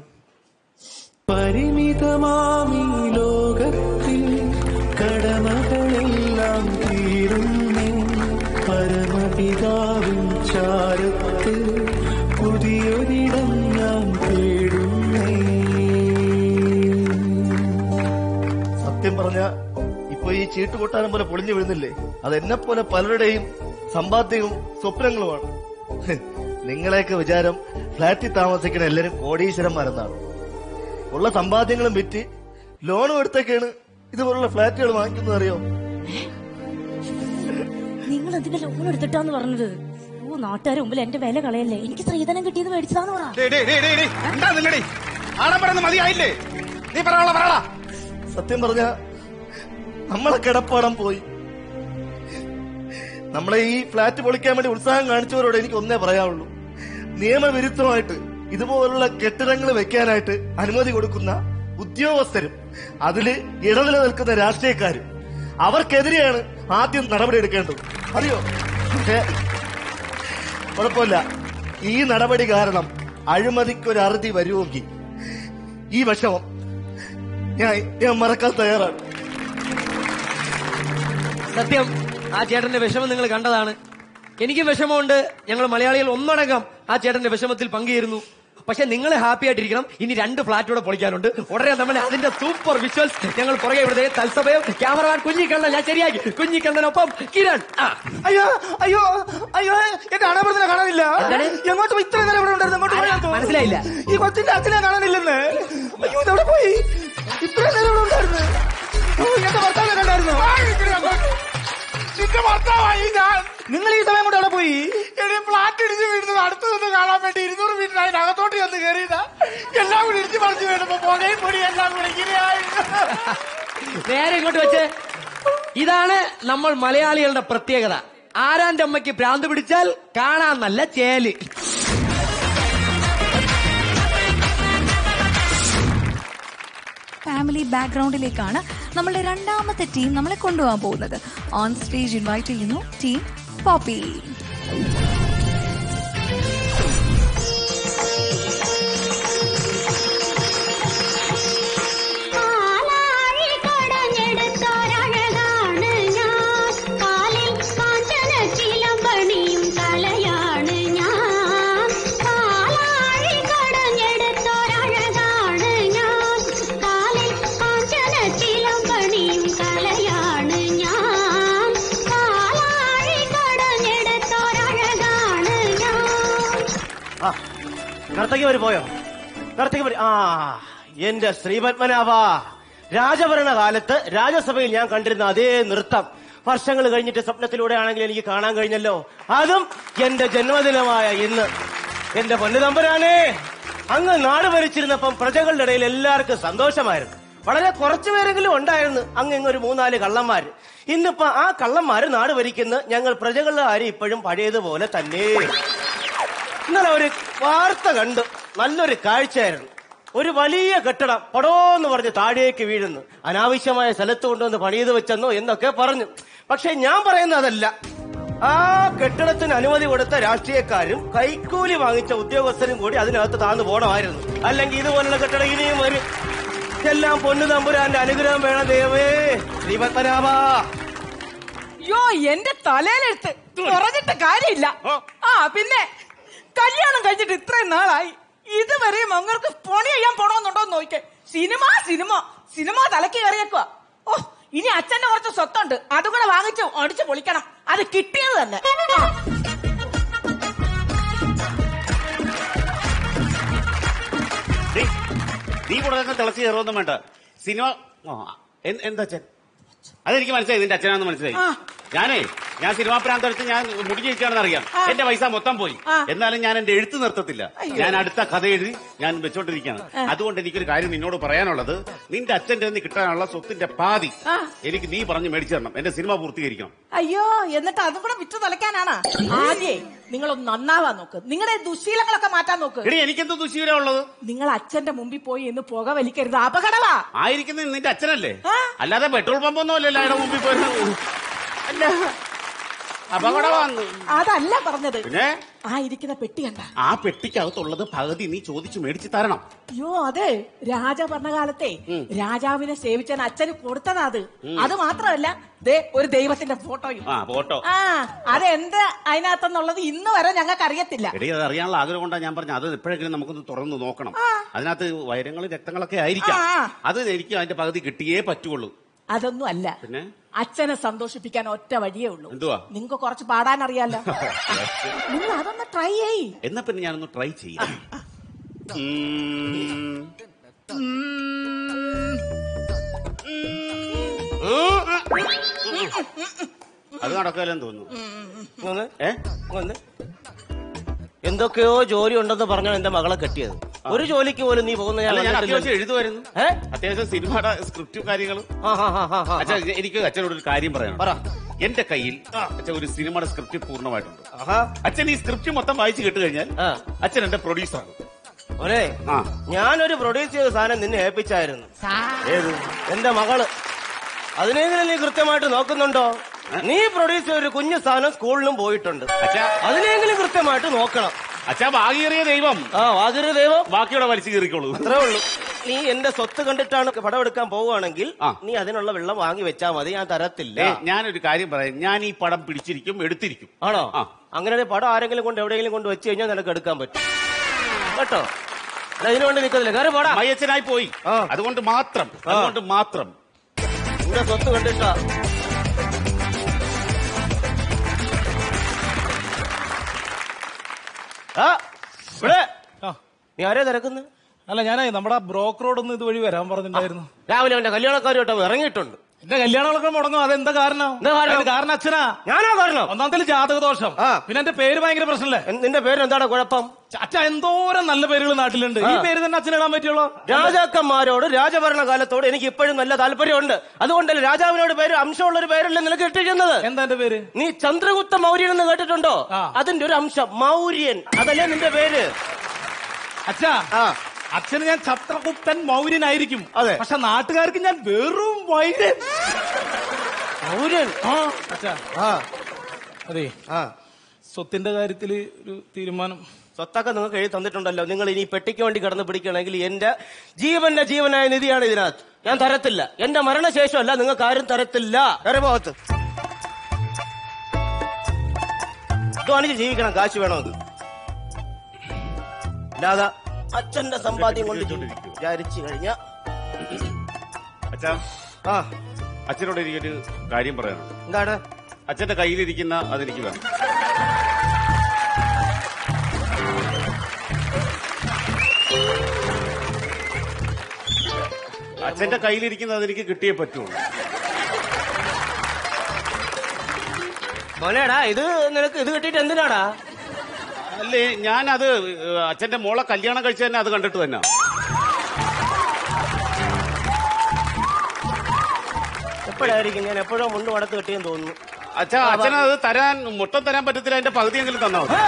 പരിമിതമാമീ ലോകത്തിൽ കടമകളെല്ലാം തീരുന്നു പരമപിതാവിൻ ചാരത്തിൽ ചീട്ടുകൊട്ടാരം പോലെ പൊളിഞ്ഞു വീഴുന്നില്ലേ അത് എന്നെ പോലെ പലരുടെയും സമ്പാദ്യവും സ്വപ്നങ്ങളുമാണ് നിങ്ങളെയൊക്കെ വിചാരം ഫ്ലാറ്റിൽ താമസിക്കുന്ന എല്ലാരും കോടീശ്വരന്മാരെന്നാണ് ഉള്ള സമ്പാദ്യങ്ങളും വിറ്റ് ലോണും എടുത്തൊക്കെയാണ് ഇതുപോലുള്ള ഫ്ലാറ്റുകൾ വാങ്ങിക്കുന്നത് അറിയോ നിങ്ങൾ എന്തിനാ ലോൺ എടുത്തിട്ടാന്ന് പറഞ്ഞത് ഓ നാട്ടുകാരുടെ മുമ്പിൽ എന്റെ വില കളയല്ലേ എനിക്ക് സ്ത്രീധനം കിട്ടിയത് മേടിച്ചതാന്ന് പറ ഡേയ്, ഡേയ്, ഡേയ്, ഡേയ്, ഡേയ്. എന്താ നിങ്ങടി ആഡംബരം മതിയായില്ലേ നീ പറയാനുള്ള പറയടാ സത്യം പറഞ്ഞ നമ്മളെ കിടപ്പാടം പോയി നമ്മളെ ഈ ഫ്ലാറ്റ് പൊളിക്കാൻ വേണ്ടി ഉത്സാഹം കാണിച്ചവരോട് എനിക്ക് ഒന്നേ പറയാനുള്ളൂ നിയമവിരുദ്ധമായിട്ട് ഇതുപോലുള്ള കെട്ടിടങ്ങൾ വെക്കാനായിട്ട് അനുമതി കൊടുക്കുന്ന ഉദ്യോഗസ്ഥരും അതില് ഇടനില നിൽക്കുന്ന രാഷ്ട്രീയക്കാരും അവർക്കെതിരെയാണ് ആദ്യം നടപടിയെടുക്കേണ്ടത് അറിയോ പക്ഷേ കുഴപ്പമില്ല ഈ നടപടി കാരണം അഴിമതിക്കൊരു അറുതി വരുമെങ്കിൽ ഈ വിഷമം ഞാൻ ഞാൻ മറക്കാൻ തയ്യാറാണ് സത്യം ആ ചേട്ടന്റെ വിഷമം നിങ്ങൾ കണ്ടതാണ് എനിക്ക് വിഷമമുണ്ട് ഞങ്ങൾ മലയാളികൾ ഒന്നടങ്കം ആ ചേട്ടന്റെ വിഷമത്തിൽ പങ്കുചേരുന്നു പക്ഷെ നിങ്ങൾ ഹാപ്പി ആയിട്ടിരിക്കണം ഇനി രണ്ട് ഫ്ലാറ്റൂടെ പൊളിക്കാനുണ്ട് ഉടനെ നമ്മൾ അതിന്റെ സൂപ്പർ വിഷ്വൽസ് ഞങ്ങൾ പുറകെ ഇവിടുത്തെ തത്സമയം ക്യാമറമാൻ കുഞ്ഞിക്കണ്ണൻ ഞാൻ ശരിയാക്കി കുഞ്ഞിക്കണ്ണനൊപ്പം കിരൺ ആ അയ്യോ അയ്യോ അയ്യോ എന്റെ അണാപുരത്തിനെ കാണാനില്ല എന്താണ്? എങ്ങോട്ട് പോയി? ഇത്രയും നേരം ഇവിടെ ഉണ്ടായിരുന്നു എങ്ങോട്ട് പോയി അല്ല, മനസ്സിലായില്ല. ഈ കൊച്ചിന്റെ അച്ഛനെ കാണാനില്ലെന്ന് അയ്യോ ഇതെവിടെ പോയി ഇത്രയും നേരം ഇവിടെ ഉണ്ടായിരുന്നു ഓ, എന്റെ ഭർത്താവിനെ കണ്ടായിരുന്നു നിന്റെ ഭർത്താവായി ഞാൻ നിങ്ങൾ ഈ സമയം കൊണ്ട് അവിടെ പോയി എടി ഫ്ലാറ്റ് ഇടിച്ച് വീഴുന്നത് അടുത്ത് നിന്ന് കാണാൻ വേണ്ടി ഇരുന്നൂറ് മീറ്റർ അതിനകത്തോട്ട് ചെന്ന് കയറിയതാ എല്ലാം കൂടി ഇടിച്ച് പറിച്ചു വീണപ്പോ പുകയും പൊടി എല്ലാം കൂടി ഇങ്ങനെയായി നേരെ ഇങ്ങോട്ട് വെച്ച് ഇതാണ് നമ്മൾ മലയാളികളുടെ പ്രത്യേകത ആരാന്റെ അമ്മയ്ക്ക് ഭ്രാന്ത് പിടിച്ചാൽ കാണാൻ നല്ല ചേല് ഫാമിലി ബാക്ക്ഗ്രൗണ്ടിലേക്കാണ് നമ്മളുടെ രണ്ടാമത്തെ ടീം നമ്മളെ കൊണ്ടുപോകാൻ പോകുന്നത് ഓൺ സ്റ്റേജ് ഇൻവൈറ്റ് ചെയ്യുന്നു ടീം പോപ്പി പാലാഴി കടഞ്ഞെടുത്തൊരഴകാണ് ഞാൻ കാലിൽ കാഞ്ചന ചിലമ്പണിയും കലയാണ് ഞാൻ പാലാഴി കടഞ്ഞെടുത്തൊരഴകാണ് ഞാൻ കാലിൽ കാഞ്ചന ചിലമ്പണിയും കലയാണ് ഞാൻ പാലാഴി കടഞ്ഞെടുത്തൊരഴകാണ് ഞാൻ ആ കർത്തയ്ക്ക് വരെ പോയോ കർത്തയ്ക്ക് വരെ ആ എന്റെ ശ്രീപത്മനാഭ രാജഭരണ കാലത്ത് രാജസഭയിൽ ഞാൻ കണ്ടിരുന്ന അതേ നൃത്തം വർഷങ്ങൾ കഴിഞ്ഞിട്ട് സ്വപ്നത്തിലൂടെ ആണെങ്കിൽ എനിക്ക് കാണാൻ കഴിഞ്ഞല്ലോ അതും എന്റെ ജന്മദിനമായ ഇന്ന് എന്റെ പൊന്നു തമ്പുരാനെ അങ്ങ് നാട് ഭരിച്ചിരുന്നപ്പം പ്രജകളുടെ ഇടയിൽ എല്ലാവർക്കും സന്തോഷമായിരുന്നു വളരെ കുറച്ചു പേരെങ്കിലും ഉണ്ടായിരുന്നു അങ്ങ് ഇങ്ങൊരു മൂന്നാല് കള്ളന്മാര് ഇന്നിപ്പോ ആ കള്ളന്മാര് നാട് ഭരിക്കുന്ന ഞങ്ങൾ പ്രജകളുടെ കാര്യം ഇപ്പോഴും പഴയതുപോലെ തന്നെ ഇന്നലെ ഒരു വാർത്ത കണ്ടു നല്ലൊരു കാഴ്ചയായിരുന്നു ഒരു വലിയ കെട്ടിടം പടോന്ന് പറഞ്ഞ് താഴേക്ക് വീഴുന്നു അനാവശ്യമായ സ്ഥലത്ത് കൊണ്ടുവന്ന് പണിയത് വെച്ചെന്നോ എന്നൊക്കെ പറഞ്ഞു പക്ഷെ ഞാൻ പറയുന്നത് അതല്ല ആ കെട്ടിടത്തിന് അനുമതി കൊടുത്ത രാഷ്ട്രീയക്കാരും കൈക്കൂലി വാങ്ങിച്ച ഉദ്യോഗസ്ഥരും കൂടി അതിനകത്ത് താന്നു പോണമായിരുന്നു അല്ലെങ്കിൽ ഇതുപോലുള്ള കെട്ടിടം ഇനിയും വരും എല്ലാം പൊന്നു തമ്പുരാന്റെ അനുഗ്രഹം വേണം ദേവേ ശ്രീപത്മനാഭ അയ്യോ എന്റെ തലയിലെടുത്ത് പറഞ്ഞിട്ട് കാര്യമില്ല ആ പിന്നെ കല്യാണം കഴിഞ്ഞിട്ട് ഇത്രയും നാളായി ഇതുവരെയും അങ്ങർക്ക് പണി ചെയ്യാൻ പോണോന്നുണ്ടോ എന്ന് നോക്കിക്കേ സിനിമ സിനിമ സിനിമ തലക്ക് കയറിയേക്കുക ഓ ഇനി അച്ഛന്റെ കുറച്ച് സ്വത്തുണ്ട് അതുകൂടെ വാങ്ങിച്ച് അടിച്ചു പൊളിക്കണം അത് കിട്ടിയത് തന്നെ ആ. ഡേയ്, നീ കൂടെ തന്നെ തിളച്ച് കയറുമൊന്നും വേണ്ട സിനിമ ആ, എൻ- എന്താ അച്ഛൻ അതെനിക്ക് മനസ്സിലായി നിന്റെ അച്ഛനാണെന്ന് മനസ്സിലായി ആ. ഞാനേ ഞാൻ സിനിമാ പ്രാന്തടിച്ച് ഞാൻ മുടിഞ്ഞിരിക്കുകയാണെന്ന് അറിയാം ആ. എന്റെ പൈസ മൊത്തം പോയി ആ. എന്നാലും ഞാൻ എന്റെ എഴുത്ത് നിർത്തത്തില്ല അയ്യോ. ഞാൻ അടുത്ത കഥ എഴുതി ഞാൻ വെച്ചോണ്ടിരിക്കുകയാണ് ആ. അതുകൊണ്ട് എനിക്കൊരു കാര്യം നിന്നോട് പറയാനുള്ളത് നിന്റെ അച്ഛന്റെ നിന്ന് കിട്ടാനുള്ള സ്വത്തിന്റെ പാതി ആ. എനിക്ക് നീ പറഞ്ഞ് മേടിച്ചു തരണം എന്റെ സിനിമ പൂർത്തീകരിക്കണം അയ്യോ എന്നിട്ട് അതും കൂടെ വിറ്റു തലയ്ക്കാനാണ് ആദ്യേ നിങ്ങളൊന്ന് നന്നാവാൻ നോക്ക് നിങ്ങളുടെ ദുശീലങ്ങളൊക്കെ മാറ്റാൻ നോക്ക് എടി എനിക്കെന്തോ ദുശീലം ഉള്ളത് നിങ്ങൾ അച്ഛന്റെ മുമ്പിൽ പോയി എന്ന് പുക വലിക്കരുത് അപകടവാ ആയിരിക്കുന്നത് നിന്റെ അച്ഛനല്ലേ ആ. അല്ലാതെ പെട്രോൾ പമ്പൊന്നും അല്ലല്ലോ അയാളുടെ മുമ്പിൽ പോയി അല്ല അപകടമാന്ന് അതല്ല പറഞ്ഞത് പിന്നെ ആ ഇരിക്കുന്ന പെട്ടി കണ്ട ആ പെട്ടിക്കകത്തുള്ളത് പകുതി നീ ചോദിച്ചു മേടിച്ചു തരണം അയ്യോ അതെ രാജഭരണകാലത്തെ രാജാവിനെ സേവിച്ചാൻ അച്ഛന് കൊടുത്തതാ അത് അത് മാത്രമല്ല ദേ ഒരു ദൈവത്തിന്റെ ഫോട്ടോയും ആ ഫോട്ടോ ആ അതെന്ത് അതിനകത്തെന്നുള്ളത് ഇന്ന് വരെ ഞങ്ങൾക്ക് അറിയത്തില്ല എടി അത് അറിയാനുള്ള ആഗ്രഹം കൊണ്ടാണ് ഞാൻ പറഞ്ഞത് അത് എപ്പോഴെങ്കിലും നമുക്കൊന്ന് തുറന്നു നോക്കണം അതിനകത്ത് വൈരങ്ങളും രക്തങ്ങളൊക്കെ ആയിരിക്കാം ആ, ആ. അത് എനിക്ക് അതിന്റെ പകുതി കിട്ടിയേ പറ്റുള്ളൂ അതൊന്നും അല്ല പിന്നെ അച്ഛനെ സന്തോഷിപ്പിക്കാൻ ഒറ്റ വഴിയേ ഉള്ളൂ എന്തുവാ നിങ്ങൾക്ക് കുറച്ച് പാടാൻ അറിയാലോ നിങ്ങൾ അതൊന്ന് ട്രൈ ചെയ്യ് എന്നാ പിന്നെ ഞാനൊന്ന് ട്രൈ ചെയ്യാം ഉം. അത് നടക്കാലെന്ന് തോന്നുന്നു ഏ എന്തൊക്കെയോ ജോലി ഉണ്ടെന്ന് പറഞ്ഞാണ് എന്റെ മകളെ കെട്ടിയത് ഒരു ജോലിക്ക് പോലും നീ പോകുന്ന ഞാൻ അല്ല, ഞാൻ കണ്ടിട്ടില്ല. അത്യാവശ്യം എഴുതുമായിരുന്നു ഏ? അത്യാവശ്യം സിനിമയുടെ സ്ക്രിപ്റ്റും കാര്യങ്ങളും ആ, ആ, ആ, ആ, ആ. അച്ഛാ എനിക്ക് അച്ഛനോട് ഒരു കാര്യം പറയണം എന്റെ കയ്യിൽ അച്ഛൻ ഒരു സിനിമയുടെ സ്ക്രിപ്റ്റ് പൂർണ്ണമായിട്ടുണ്ട് അച്ഛൻ ഈ സ്ക്രിപ്റ്റ് മൊത്തം വായിച്ചു കേട്ട് കഴിഞ്ഞാൽ അച്ഛൻ എന്റെ പ്രൊഡ്യൂസറാണ് ഒരേ ആ ഞാനൊരു പ്രൊഡ്യൂസ് ചെയ്ത സാധനം നിന്നെ ഏൽപ്പിച്ചായിരുന്നു ഏത് എന്റെ മകള് അതിനെങ്കിലും നീ കൃത്യമായിട്ട് നോക്കുന്നുണ്ടോ നീ പ്രൊഡ്യൂസ് ചെയ്ത ഒരു കുഞ്ഞു സാധനം സ്കൂളിലും പോയിട്ടുണ്ട് അതിനെങ്കിലും കൃത്യമായിട്ട് നോക്കണം അച്ഛാ വാകീറിയ ദൈവം ആ വാകീറിയ ദൈവം ബാക്കിയുടെ വലിച്ചു കീറിക്കോളൂ അത്രേ ഉള്ളൂ നീ എന്റെ സ്വത്ത് കണ്ടിട്ടാണ് പടം എടുക്കാൻ പോവുകയാണെങ്കിൽ നീ അതിനുള്ള വെള്ളം വാങ്ങി വെച്ചാൽ മതി ഞാൻ തരത്തില്ല ഏ, ഞാനൊരു കാര്യം പറയാം ഞാൻ ഈ പടം പിടിച്ചിരിക്കും എടുത്തിരിക്കും ആണോ ആ. അങ്ങനെ പടം ആരെങ്കിലും കൊണ്ട് എവിടെയെങ്കിലും കൊണ്ട് വെച്ച് കഴിഞ്ഞാൽ നിനക്ക് എടുക്കാൻ പറ്റും കേട്ടോ അല്ല, ഇതിനു വേണ്ടി നിൽക്കുന്നില്ല കയറി പോടാ മയച്ചനായി പോയി അതുകൊണ്ട് മാത്രം അതുകൊണ്ട് മാത്രം നിന്റെ സ്വത്ത് കണ്ടിട്ടാ ആ, ഇവിടെ. നീ ആരെയാ തിരക്കുന്നത് അല്ല ഞാനേ നമ്മുടെ ബ്രോക്കറോട് ഒന്ന് ഇതുവഴി വരാൻ പറഞ്ഞിട്ടുണ്ടായിരുന്നു രാവിലെ അവന്റെ കല്യാണക്കാരുമായിട്ട് ഇറങ്ങിയിട്ടുണ്ട് എന്റെ കല്യാണങ്ങളൊക്കെ മുടങ്ങും അതെന്താ കാരണം എന്താ കാരണം? അതിന്റെ കാരണം അച്ഛനാ ഞാനാ കാരണം ഒന്നാമത്തെ ജാതക ദോഷം പിന്നെ എന്റെ പേര് ഭയങ്കര പ്രശ്നമല്ലേ നിന്റെ പേര് എന്താണ് കുഴപ്പം അച്ഛ എന്തോരം നല്ല പേരുകൾ നാട്ടിലുണ്ട് ഈ ആ. പേര് തന്നെ അച്ഛനിടാൻ പറ്റുള്ളൂ രാജാക്കന്മാരോട് രാജഭരണകാലത്തോട് എനിക്ക് ഇപ്പോഴും നല്ല താല്പര്യമുണ്ട് അതുകൊണ്ടല്ലേ രാജാവിനോട് പേര് അംശമുള്ള ഒരു പേരല്ലേ നിനക്ക് ഇട്ടിരിക്കുന്നത് എന്താ എന്റെ പേര് നീ ചന്ദ്രഗുപ്ത മൗര്യൻ എന്ന് കേട്ടിട്ടുണ്ടോ അതിന്റെ ഒരു അംശം മൗര്യൻ അതല്ലേ നിന്റെ പേര് അച്ഛാ അച്ഛന് ഞാൻ ചത്രഗുപ്തൻ മൗര്യനായിരിക്കും അതെ പക്ഷെ നാട്ടുകാർക്ക് ഞാൻ വെറും വൈദ്യൻ മൗര്യൻ ആ അച്ഛാ ആ അതെ ആ സ്വത്തിന്റെ കാര്യത്തില് ഒരു തീരുമാനം സ്വത്തൊക്കെ നിങ്ങൾക്ക് എഴുതി തന്നിട്ടുണ്ടല്ലോ നിങ്ങൾ ഇനി പെട്ടിക്ക് വേണ്ടി കിടന്ന് പിടിക്കണമെങ്കിൽ എന്റെ ജീവന്റെ ജീവനായ നിധിയാണ് ഇതിനകത്ത് ഞാൻ തരത്തില്ല എന്റെ മരണശേഷമല്ല നിങ്ങൾക്ക് ആരും തരത്തില്ല വേറെ പോകത്ത് അധ്വാനിച്ച് ജീവിക്കണം കാശ് വേണമെങ്കിൽ അല്ലാതെ അച്ഛന്റെ സമ്പാദ്യം കൊണ്ട് ജീവി- വിചാരിച്ചു കഴിഞ്ഞ അച്ഛാ ആ അച്ഛനോട് എനിക്കൊരു കാര്യം പറയാനുണ്ട് എന്താണ് അച്ഛന്റെ കയ്യിലിരിക്കുന്ന അതെനിക്ക് വേണം അച്ഛന്റെ കയ്യിലിരിക്കുന്നത് അതെനിക്ക് കിട്ടിയേ പറ്റുള്ളൂ മോനേടാ ഇത് നിനക്ക് ഇത് കിട്ടിയിട്ട് എന്തിനാടാ അല്ലേ ഞാനത് അച്ഛന്റെ മോളെ കല്യാണം കഴിച്ച തന്നെ അത് കണ്ടിട്ട് തന്നെ എപ്പോഴായിരിക്കും ഞാൻ എപ്പോഴോ മുണ്ട് മടത്ത് കിട്ടിയെന്ന് തോന്നുന്നു അച്ഛാ അച്ഛനത് തരാൻ മൊത്തം തരാൻ പറ്റത്തില്ല അതിന്റെ പകുതിയെങ്കിലും തന്നാ മതി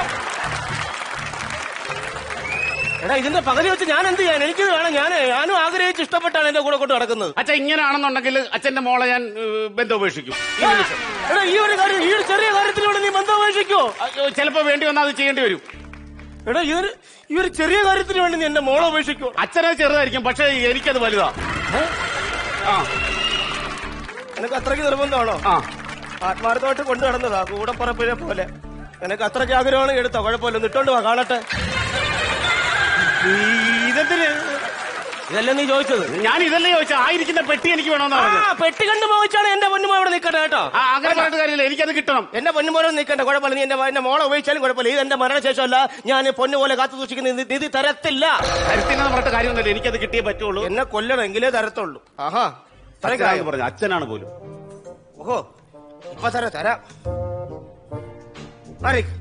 എടാ ഇതിന്റെ പകുതി വെച്ച് ഞാൻ എന്ത് ചെയ്യാൻ എനിക്കിത് വേണം ഞാൻ ഞാനും ആഗ്രഹിച്ച് ഇഷ്ടപ്പെട്ടാണ് എന്റെ കൂടെ കൊണ്ട് നടക്കുന്നത് അച്ഛാ ഇങ്ങനെയാണെന്നുണ്ടെങ്കിൽ അച്ഛന്റെ മോളെ ഞാൻ ഏഹ്, ബന്ധോപേക്ഷിക്കും ഈ നിമിഷം. എടാ ഈ ഒരു കാര്യം ഈ ഒരു ചെറിയ കാര്യത്തിലൂടെ നീ ബന്ധം ഉപേക്ഷിക്കോ അയ്യോ, ചിലപ്പോ വേണ്ടി വന്നാൽ അത് ചെയ്യേണ്ടി വരും എടാ ഈ ഒരു ഈ ഒരു ചെറിയ കാര്യത്തിന് വേണ്ടി നീ എന്റെ മോളെ ഉപേക്ഷിക്കോ അച്ഛനെ ചെറുതായിരിക്കും പക്ഷെ എനിക്കത് വലുതാ ആ നിനക്ക് അത്രയ്ക്ക് നിർബന്ധമാണോ ആ ആത്മാർത്ഥമായിട്ട് കൊണ്ടു നടന്നതാ കൂടെ പറപ്പിനെ പോലെ നിനക്ക് അത്രയ്ക്ക് ആഗ്രഹമാണ് എടുത്തോ കുഴപ്പമില്ല നിട്ടോണ്ട് വാ കാണട്ടെ ഇതെന്തിന് ഇതല്ലേ നീ ചോദിച്ചത് ഞാൻ ഇതല്ലേ ചോദിച്ചാ ആയിരിക്കുന്ന പെട്ടി എനിക്ക് വേണമെന്ന് ആ പറഞ്ഞു പെട്ടി കണ്ടു മോഹിച്ചാണ് എന്റെ പൊന്നുമോ ഇവിടെ നിൽക്കട്ടെ കേട്ടോ ആ, അങ്ങനെ പറഞ്ഞിട്ട് കാര്യമില്ല എനിക്കത് കിട്ടണം എന്റെ പൊന്നുമോനെ നിൽക്കണ്ട കുഴപ്പമില്ല നീ എന്റെ എന്റെ മോളെ ഉപയോഗിച്ചാലും കുഴപ്പമില്ല ഇത് എന്റെ മരണശേഷമല്ല ഞാൻ പൊന്നു പോലെ കാത്തു സൂക്ഷിക്കുന്ന നിധി- നിധി തരത്തില്ല തരത്തില്ലെന്ന് പറഞ്ഞിട്ട് കാര്യമൊന്നുമില്ല എനിക്കത് കിട്ടിയേ പറ്റുള്ളൂ എന്നെ കൊല്ലണമെങ്കിലേ തരത്തുള്ളൂ ആഹാ ഇത്രയും അച്ഛനാണ് കാര്യം. പറഞ്ഞു അച്ഛനാണ് പോലും ഓഹോ ഇപ്പൊ തരാം തരാം മാറിക്ക്.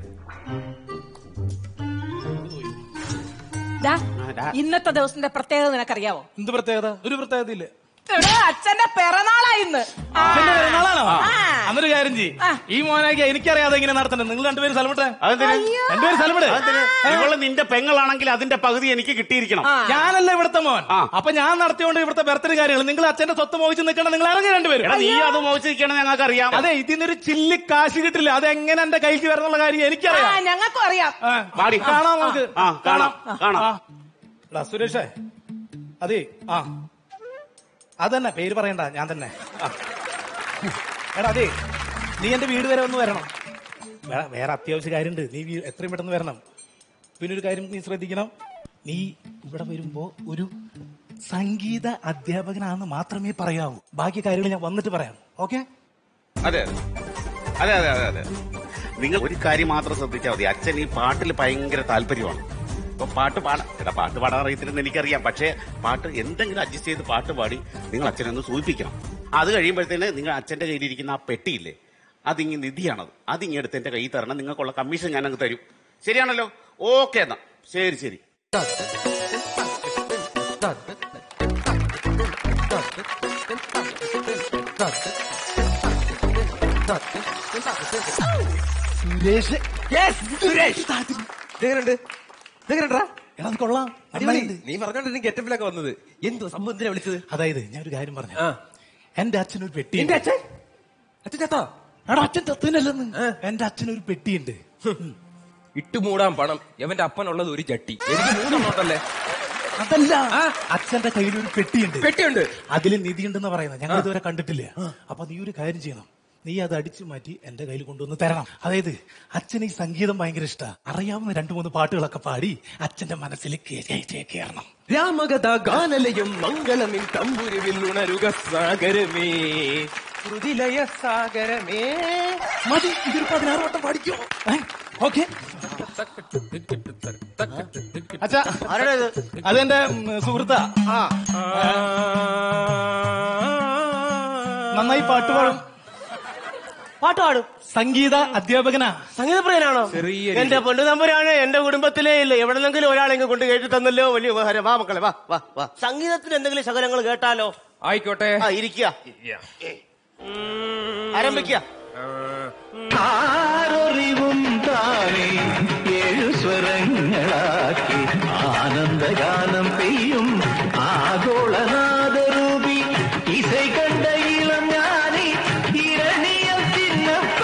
ദാ, ഇന്നത്തെ ദിവസത്തിന്റെ പ്രത്യേകത നിനക്കറിയാവോ എന്ത് പ്രത്യേകത ഒരു പ്രത്യേകത ഇല്ല എടാ, അച്ഛന്റെ പിറന്നാളാ ഇന്ന് ആ. അച്ഛന്റെ പിറന്നാളാണോ ആ. അന്നൊരു കാര്യം ചെയ്യ് ഈ മോനാക്കി എനിക്കറിയാതെ എങ്ങനെ നടത്തണ്ടേ നിങ്ങൾ രണ്ടുപേരും സ്ഥലമിട്ടെ അതെന്തിന്? രണ്ടുപേരും സ്ഥലമിട് അതെന്തിന്? ഇവള് നിന്റെ പെങ്ങളാണെങ്കിൽ അതിന്റെ പകുതി എനിക്ക് കിട്ടിയിരിക്കണം ഞാനല്ല ഇവിടുത്തെ മോൻ അപ്പൊ ഞാൻ നടത്തിയോണ്ട് ഇവിടുത്തെ ബർത്ത്ഡേ കാര്യങ്ങൾ നിങ്ങൾ അച്ഛന്റെ സ്വത്ത് മോഹിച്ച് നിൽക്കണം നിങ്ങൾ ഇറങ്ങി രണ്ടുപേരും എടാ നീ അത് മോചിക്കണം ഞങ്ങൾക്ക് അറിയാം അതെ ഇതിനൊരു ചില്ലി കാശ് കിട്ടില്ല അത് എങ്ങനെ എന്റെ കയ്യിലേക്ക് വരുന്നുള്ള കാര്യം ആ, എനിക്കറിയാം ഞങ്ങൾക്കും അറിയാം ആ, പാടി. കാണാം നമുക്ക് ആ, കാണാം, കാണാം. ആ. എടാ സുരേഷേ അതെ ആ അതന്നെ പേര് പറയണ്ട ഞാൻ തന്നെ ആ. എടാ അതെ നീ എന്റെ വീട് വരെ ഒന്ന് വരണം വേ- വേറെ അത്യാവശ്യ കാര്യമുണ്ട് നീ വീ- എത്രയും പെട്ടെന്ന് വരണം പിന്നെ ഒരു കാര്യം നീ ശ്രദ്ധിക്കണം നീ ഇവിടെ വരുമ്പോ ഒരു സംഗീത അധ്യാപകനാണെന്ന് മാത്രമേ പറയാവൂ ബാക്കി കാര്യങ്ങൾ ഞാൻ വന്നിട്ട് പറയാം ഓക്കെ അതെ അതെ അതെ അതെ അതെ നിങ്ങൾ ഒരു കാര്യം മാത്രം ശ്രദ്ധിച്ചാൽ മതി അച്ഛൻ ഈ പാട്ടിൽ ഭയങ്കര താല്പര്യമാണ് അപ്പൊ പാട്ട് പാടാ എടാ പാട്ട് പാടാൻ അറിയത്തില്ലെന്ന് എനിക്കറിയാം പക്ഷേ പാട്ട് എന്തെങ്കിലും അഡ്ജസ്റ്റ് ചെയ്ത് പാട്ട് പാടി നിങ്ങൾ അച്ഛനെ ഒന്ന് സൂചിപ്പിക്കണം അത് കഴിയുമ്പോഴത്തേന് നിങ്ങൾ അച്ഛന്റെ കയ്യിലിരിക്കുന്ന ആ പെട്ടിയില്ലേ അതിങ്ങ് നിധിയാണത് അതിങ്ങ് എടുത്ത് എന്റെ കയ്യിൽ തരണം നിങ്ങൾക്കുള്ള കമ്മീഷൻ ഞാൻ അങ്ങ് തരും ശരിയാണല്ലോ ഓക്കെ എന്നാ ശരി ശരി സുരേഷ് സുരേഷ് എങ്ങനെയുണ്ട് എങ്ങനെയുണ്ടാ എടാ കൊള്ളാം അടിപൊളി നീ പറഞ്ഞോണ്ട് ഗെറ്റപ്പിലൊക്കെ വന്നത് എന്തോ സംഭവം എന്തിനാ വിളിച്ചത് അതായത് ഞാൻ ഒരു കാര്യം പറഞ്ഞു എന്റെ അച്ഛനൊരു പെട്ടി എന്റെ അച്ഛൻ അച്ഛൻ ചത്തോ എടാ അച്ഛൻ തത്തിനല്ലെന്ന് എന്റെ അച്ഛനൊരു പെട്ടിയുണ്ട് ഇട്ടുമൂടാൻ പണം എവന്റെ അപ്പനുള്ളത് ഒരു ചട്ടി എനിക്ക് മൂന്നെണ്ണോട്ടല്ലേ അതല്ല അച്ഛന്റെ കയ്യിൽ ഒരു പെട്ടിയുണ്ട് പെട്ടിയുണ്ട് അതിൽ നിധി ഉണ്ടെന്ന് പറയുന്നത് ഞങ്ങൾ ഇതുവരെ കണ്ടിട്ടില്ല അപ്പൊ നീ ഒരു കാര്യം ചെയ്യണം നീ അത് അടിച്ചു മാറ്റി എന്റെ കയ്യിൽ കൊണ്ടുവന്ന് തരണം അതായത് അച്ഛന് ഈ സംഗീതം ഭയങ്കര ഇഷ്ടമാണ് അറിയാവുന്ന രണ്ടു മൂന്ന് പാട്ടുകളൊക്കെ പാടി അച്ഛന്റെ മനസ്സിൽ കേ- കയറണം രാമകഥ ഗാനലയം മംഗളമിൻ തമ്പുരുവിൽ ഉണരുക സാഗരമേ ശ്രുതിലയ സാഗരമേ മതി ഇതൊരു പതിനാറ് വട്ടം പാടിക്കോ ഓക്കെ അച്ഛാ അതെന്റെ ഉം, സുഹൃത്താ നന്നായി പാട്ട് പാടും പാട്ട് പാടും സംഗീത അധ്യാപകനാ സംഗീതപ്രിയനാണോ എന്റെ പൊന്നു തമ്പുരാണ് എന്റെ കുടുംബത്തിലേ ഇല്ല എവിടെന്നെങ്കിലും ഒരാളെങ്കിലും കൊണ്ട് കേട്ടി തന്നല്ലോ വലിയ ഉപകാരം വാ മക്കളെ വാ വാ വാ സംഗീതത്തിന് എന്തെങ്കിലും ശകലങ്ങൾ കേട്ടാലോ ആയിക്കോട്ടെ ആ ഇരിക്കുക ആരംഭിക്കുക ആരറിവും താനേ ഏഴു സ്വരങ്ങളാക്കി ആനന്ദഗാനം പെയ്യും ആഗോളനാദരൂപി ഇസൈ കണ്ട ഇളം ഞാനേ ഇരണിയം ചിന്നപ്പ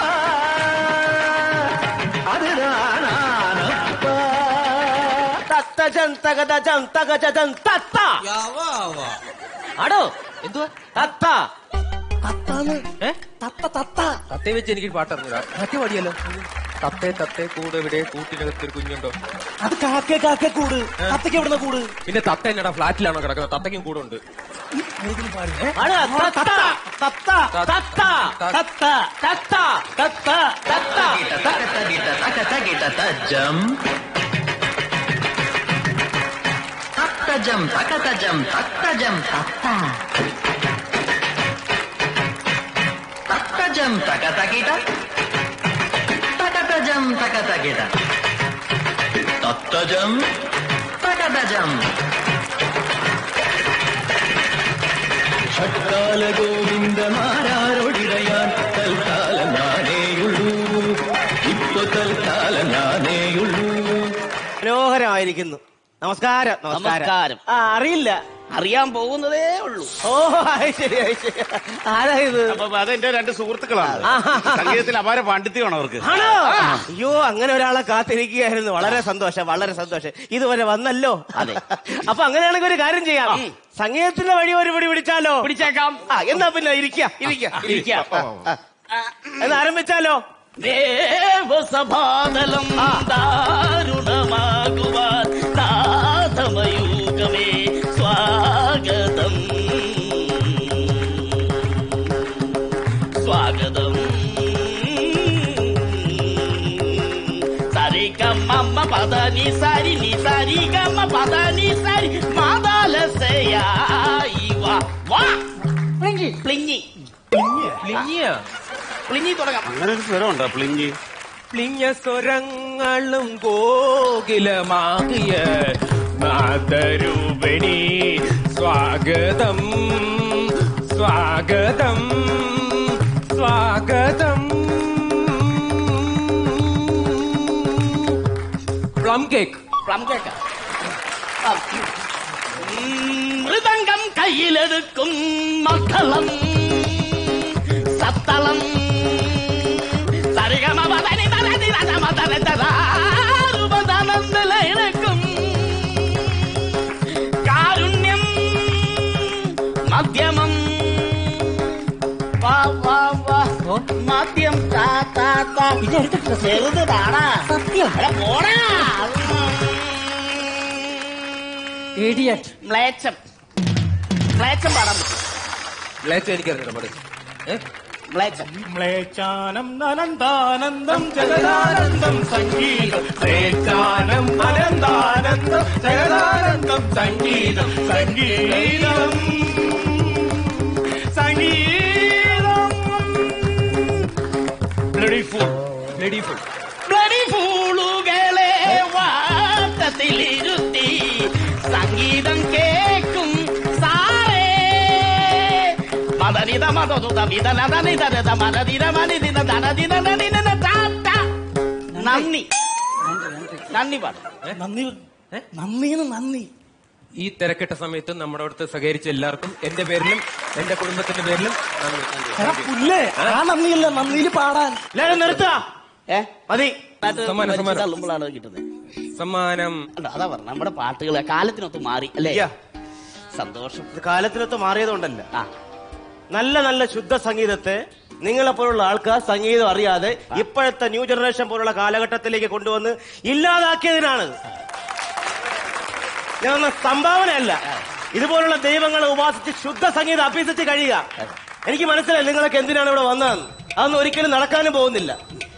അതുതാണാനപ്പ തത്തജം തകതജം തകജം തത്ത ആടോ എന്തുവാ തത്ത ഏ? തത്തയെ വെച്ച് എനിക്ക് പാട്ടറിഞ്ഞൂടാ മറ്റേ പാടിയല്ലോ തത്തേ തത്തേ കൂടെ ഇവിടെ കൂട്ടിനകത്തൊരു കുഞ്ഞുണ്ടോ അത് കാക്കേ കാക്കേ കൂട് തത്തയ്ക്ക് എവിടുന്ന കൂട് പിന്നെ തത്ത എന്നടാ ഫ്ലാറ്റിലാണോ കിടക്കുന്നത് തത്തയ്ക്കും കൂടെ ഉണ്ട് ആടാ, തത്ത തത്ത തത്ത തത്ത തത്ത തത്ത തത്ത തജം തത്തജം തകതജം തത്തജം തത്ത തത്തജം തകതകിട തകതജം തകതകിട തത്തജം തകതജം ഷട്കാല ഗോവിന്ദമാരാരോടിടയാൻ തൽക്കാലം ഞാനേയുള്ളൂ ഇപ്പൊ തൽക്കാലം ഞാനേയുള്ളൂ മനോഹരമായിരിക്കുന്നു നമസ്കാരം നമസ്കാരം ആ അറിയില്ല അറിയാൻ പോകുന്നതേ ഉള്ളൂ ഓ അത് ശരി അത് ശരി ആരാ ഇത് അപ്പൊ അതെന്റെ രണ്ട് സുഹൃത്തുക്കളാണ് സംഗീതത്തിൽ അപാര പാണ്ഡിത്യമാണ് അവർക്ക് ആണോ അയ്യോ അങ്ങനെ ഒരാളെ കാത്തിരിക്കുകയായിരുന്നു വളരെ സന്തോഷം വളരെ സന്തോഷം ഇതുവരെ വന്നല്ലോ അതെ അപ്പൊ അങ്ങനെയാണെങ്കിൽ ഒരു കാര്യം ചെയ്യാം സംഗീതത്തിന്റെ വഴി ഒരു പിടി പിടിച്ചാലോ പിടിച്ചേക്കാം ആ എന്നാ പിന്നെ ഇരിക്കുക ഇരിക്കുക ഇരിക്കുക എന്ന് ആരംഭിച്ചാലോ ദേവസഭാതലം ദാരുണമാകുവാൻ നാഥമയൂകമേ സ്വാഗതം സ്വാഗതം സരി ഗമ്മ പദ നി സരി നി സരി ഗമ്മ പദ നി സരി മാതാലസയായി വാ വാ പ്ലിങ്ങി പ്ലിങ്ങി പ്ലിങ്ങിയ പ്ലിങ്ങി തുടങ്ങാം അങ്ങനെ ഒരു സ്വരമുണ്ടോ പ്ലിഞ്ചി പ്ലിഞ്ഞ സ്വരങ്ങളും കോകിലമാകിയ നാദരൂപിണി സ്വാഗതം സ്വാഗതം സ്വാഗതം പ്ലം കേക്ക് പ്ലം കേക്ക് മൃദംഗം കയ്യിലെടുക്കും മക്കളും സത്തളം സരിഗമ പദനി തരതി രസമ തരതരാറുപതനന്ദലയിറക്കും കാരുണ്യം മധ്യമം വാ വാ വാ മദ്യം താ താ താ ചെറുത് താടാ സത്യം പോടാ മ്ലേച്ഛം മ്ലേച്ഛം പാടാൻ പറ്റും മ്ലേച്ഛം എനിക്കറിഞ്ഞില്ല പാട് ഏ മ്ലേച്ഛം മ്ലേച്ഛാനം അനന്താനന്ദം ജഗദാനന്ദം സംഗീതം മ്ലേച്ഛാനം അനന്താനന്ദം ജഗദാനന്ദം സംഗീതം സംഗീതം സംഗീതം bloody fool bloody fool bloody ഫൂളുകളെ വാട്ടത്തിലിരുത്തി സംഗീതം കേക്കും സാറേ മദനിത മദനുത വിതനദനിതരത മദനിത മനിതിന ധനദിന നനിന താത്ത നന്ദി നന്ദി പാടും നന്ദി നന്ദിന്ന് നന്ദി ഈ തിരക്കിട്ട സമയത്ത് നമ്മുടെ അടുത്ത് സഹകരിച്ച എല്ലാവർക്കും എന്റെ പേരിലും എന്റെ കുടുംബത്തിന്റെ പേരിലും നന്ദി. എടാ പുല്ലേ ആ നന്ദിയല്ല നന്ദിയിൽ പാടാൻ എല്ലാവരും നിർത്തുക ഏ മതി സമ്മാനം, സമ്മാനം. തള്ളുമ്പോഴാണ് കിട്ടുന്നത് സമ്മാനം അല്ല, അതാ പറഞ്ഞ നമ്മുടെ പാട്ടുകൾ കാലത്തിനൊത്ത് മാറി അല്ലേ സന്തോഷം ഇത് കാലത്തിനൊത്ത് മാറിയതുകൊണ്ടല്ല നല്ല നല്ല ശുദ്ധ സംഗീതത്തെ നിങ്ങളെപ്പോലുള്ള ആൾക്കാർ സംഗീതം അറിയാതെ ഇപ്പോഴത്തെ ന്യൂ ജനറേഷൻ പോലുള്ള കാലഘട്ടത്തിലേക്ക് കൊണ്ടുവന്ന് ഇല്ലാതാക്കിയതിനാണ് ഞാൻ സംഭാവനയല്ല ഇതുപോലുള്ള ദൈവങ്ങളെ ഉപാസിച്ച് ശുദ്ധ സംഗീതം അഭ്യസിച്ച് കഴിയുക എനിക്ക് മനസ്സിലായി നിങ്ങളൊക്കെ എന്തിനാണ് ഇവിടെ വന്നതെന്ന് അതൊന്നും ഒരിക്കലും നടക്കാനും പോകുന്നില്ല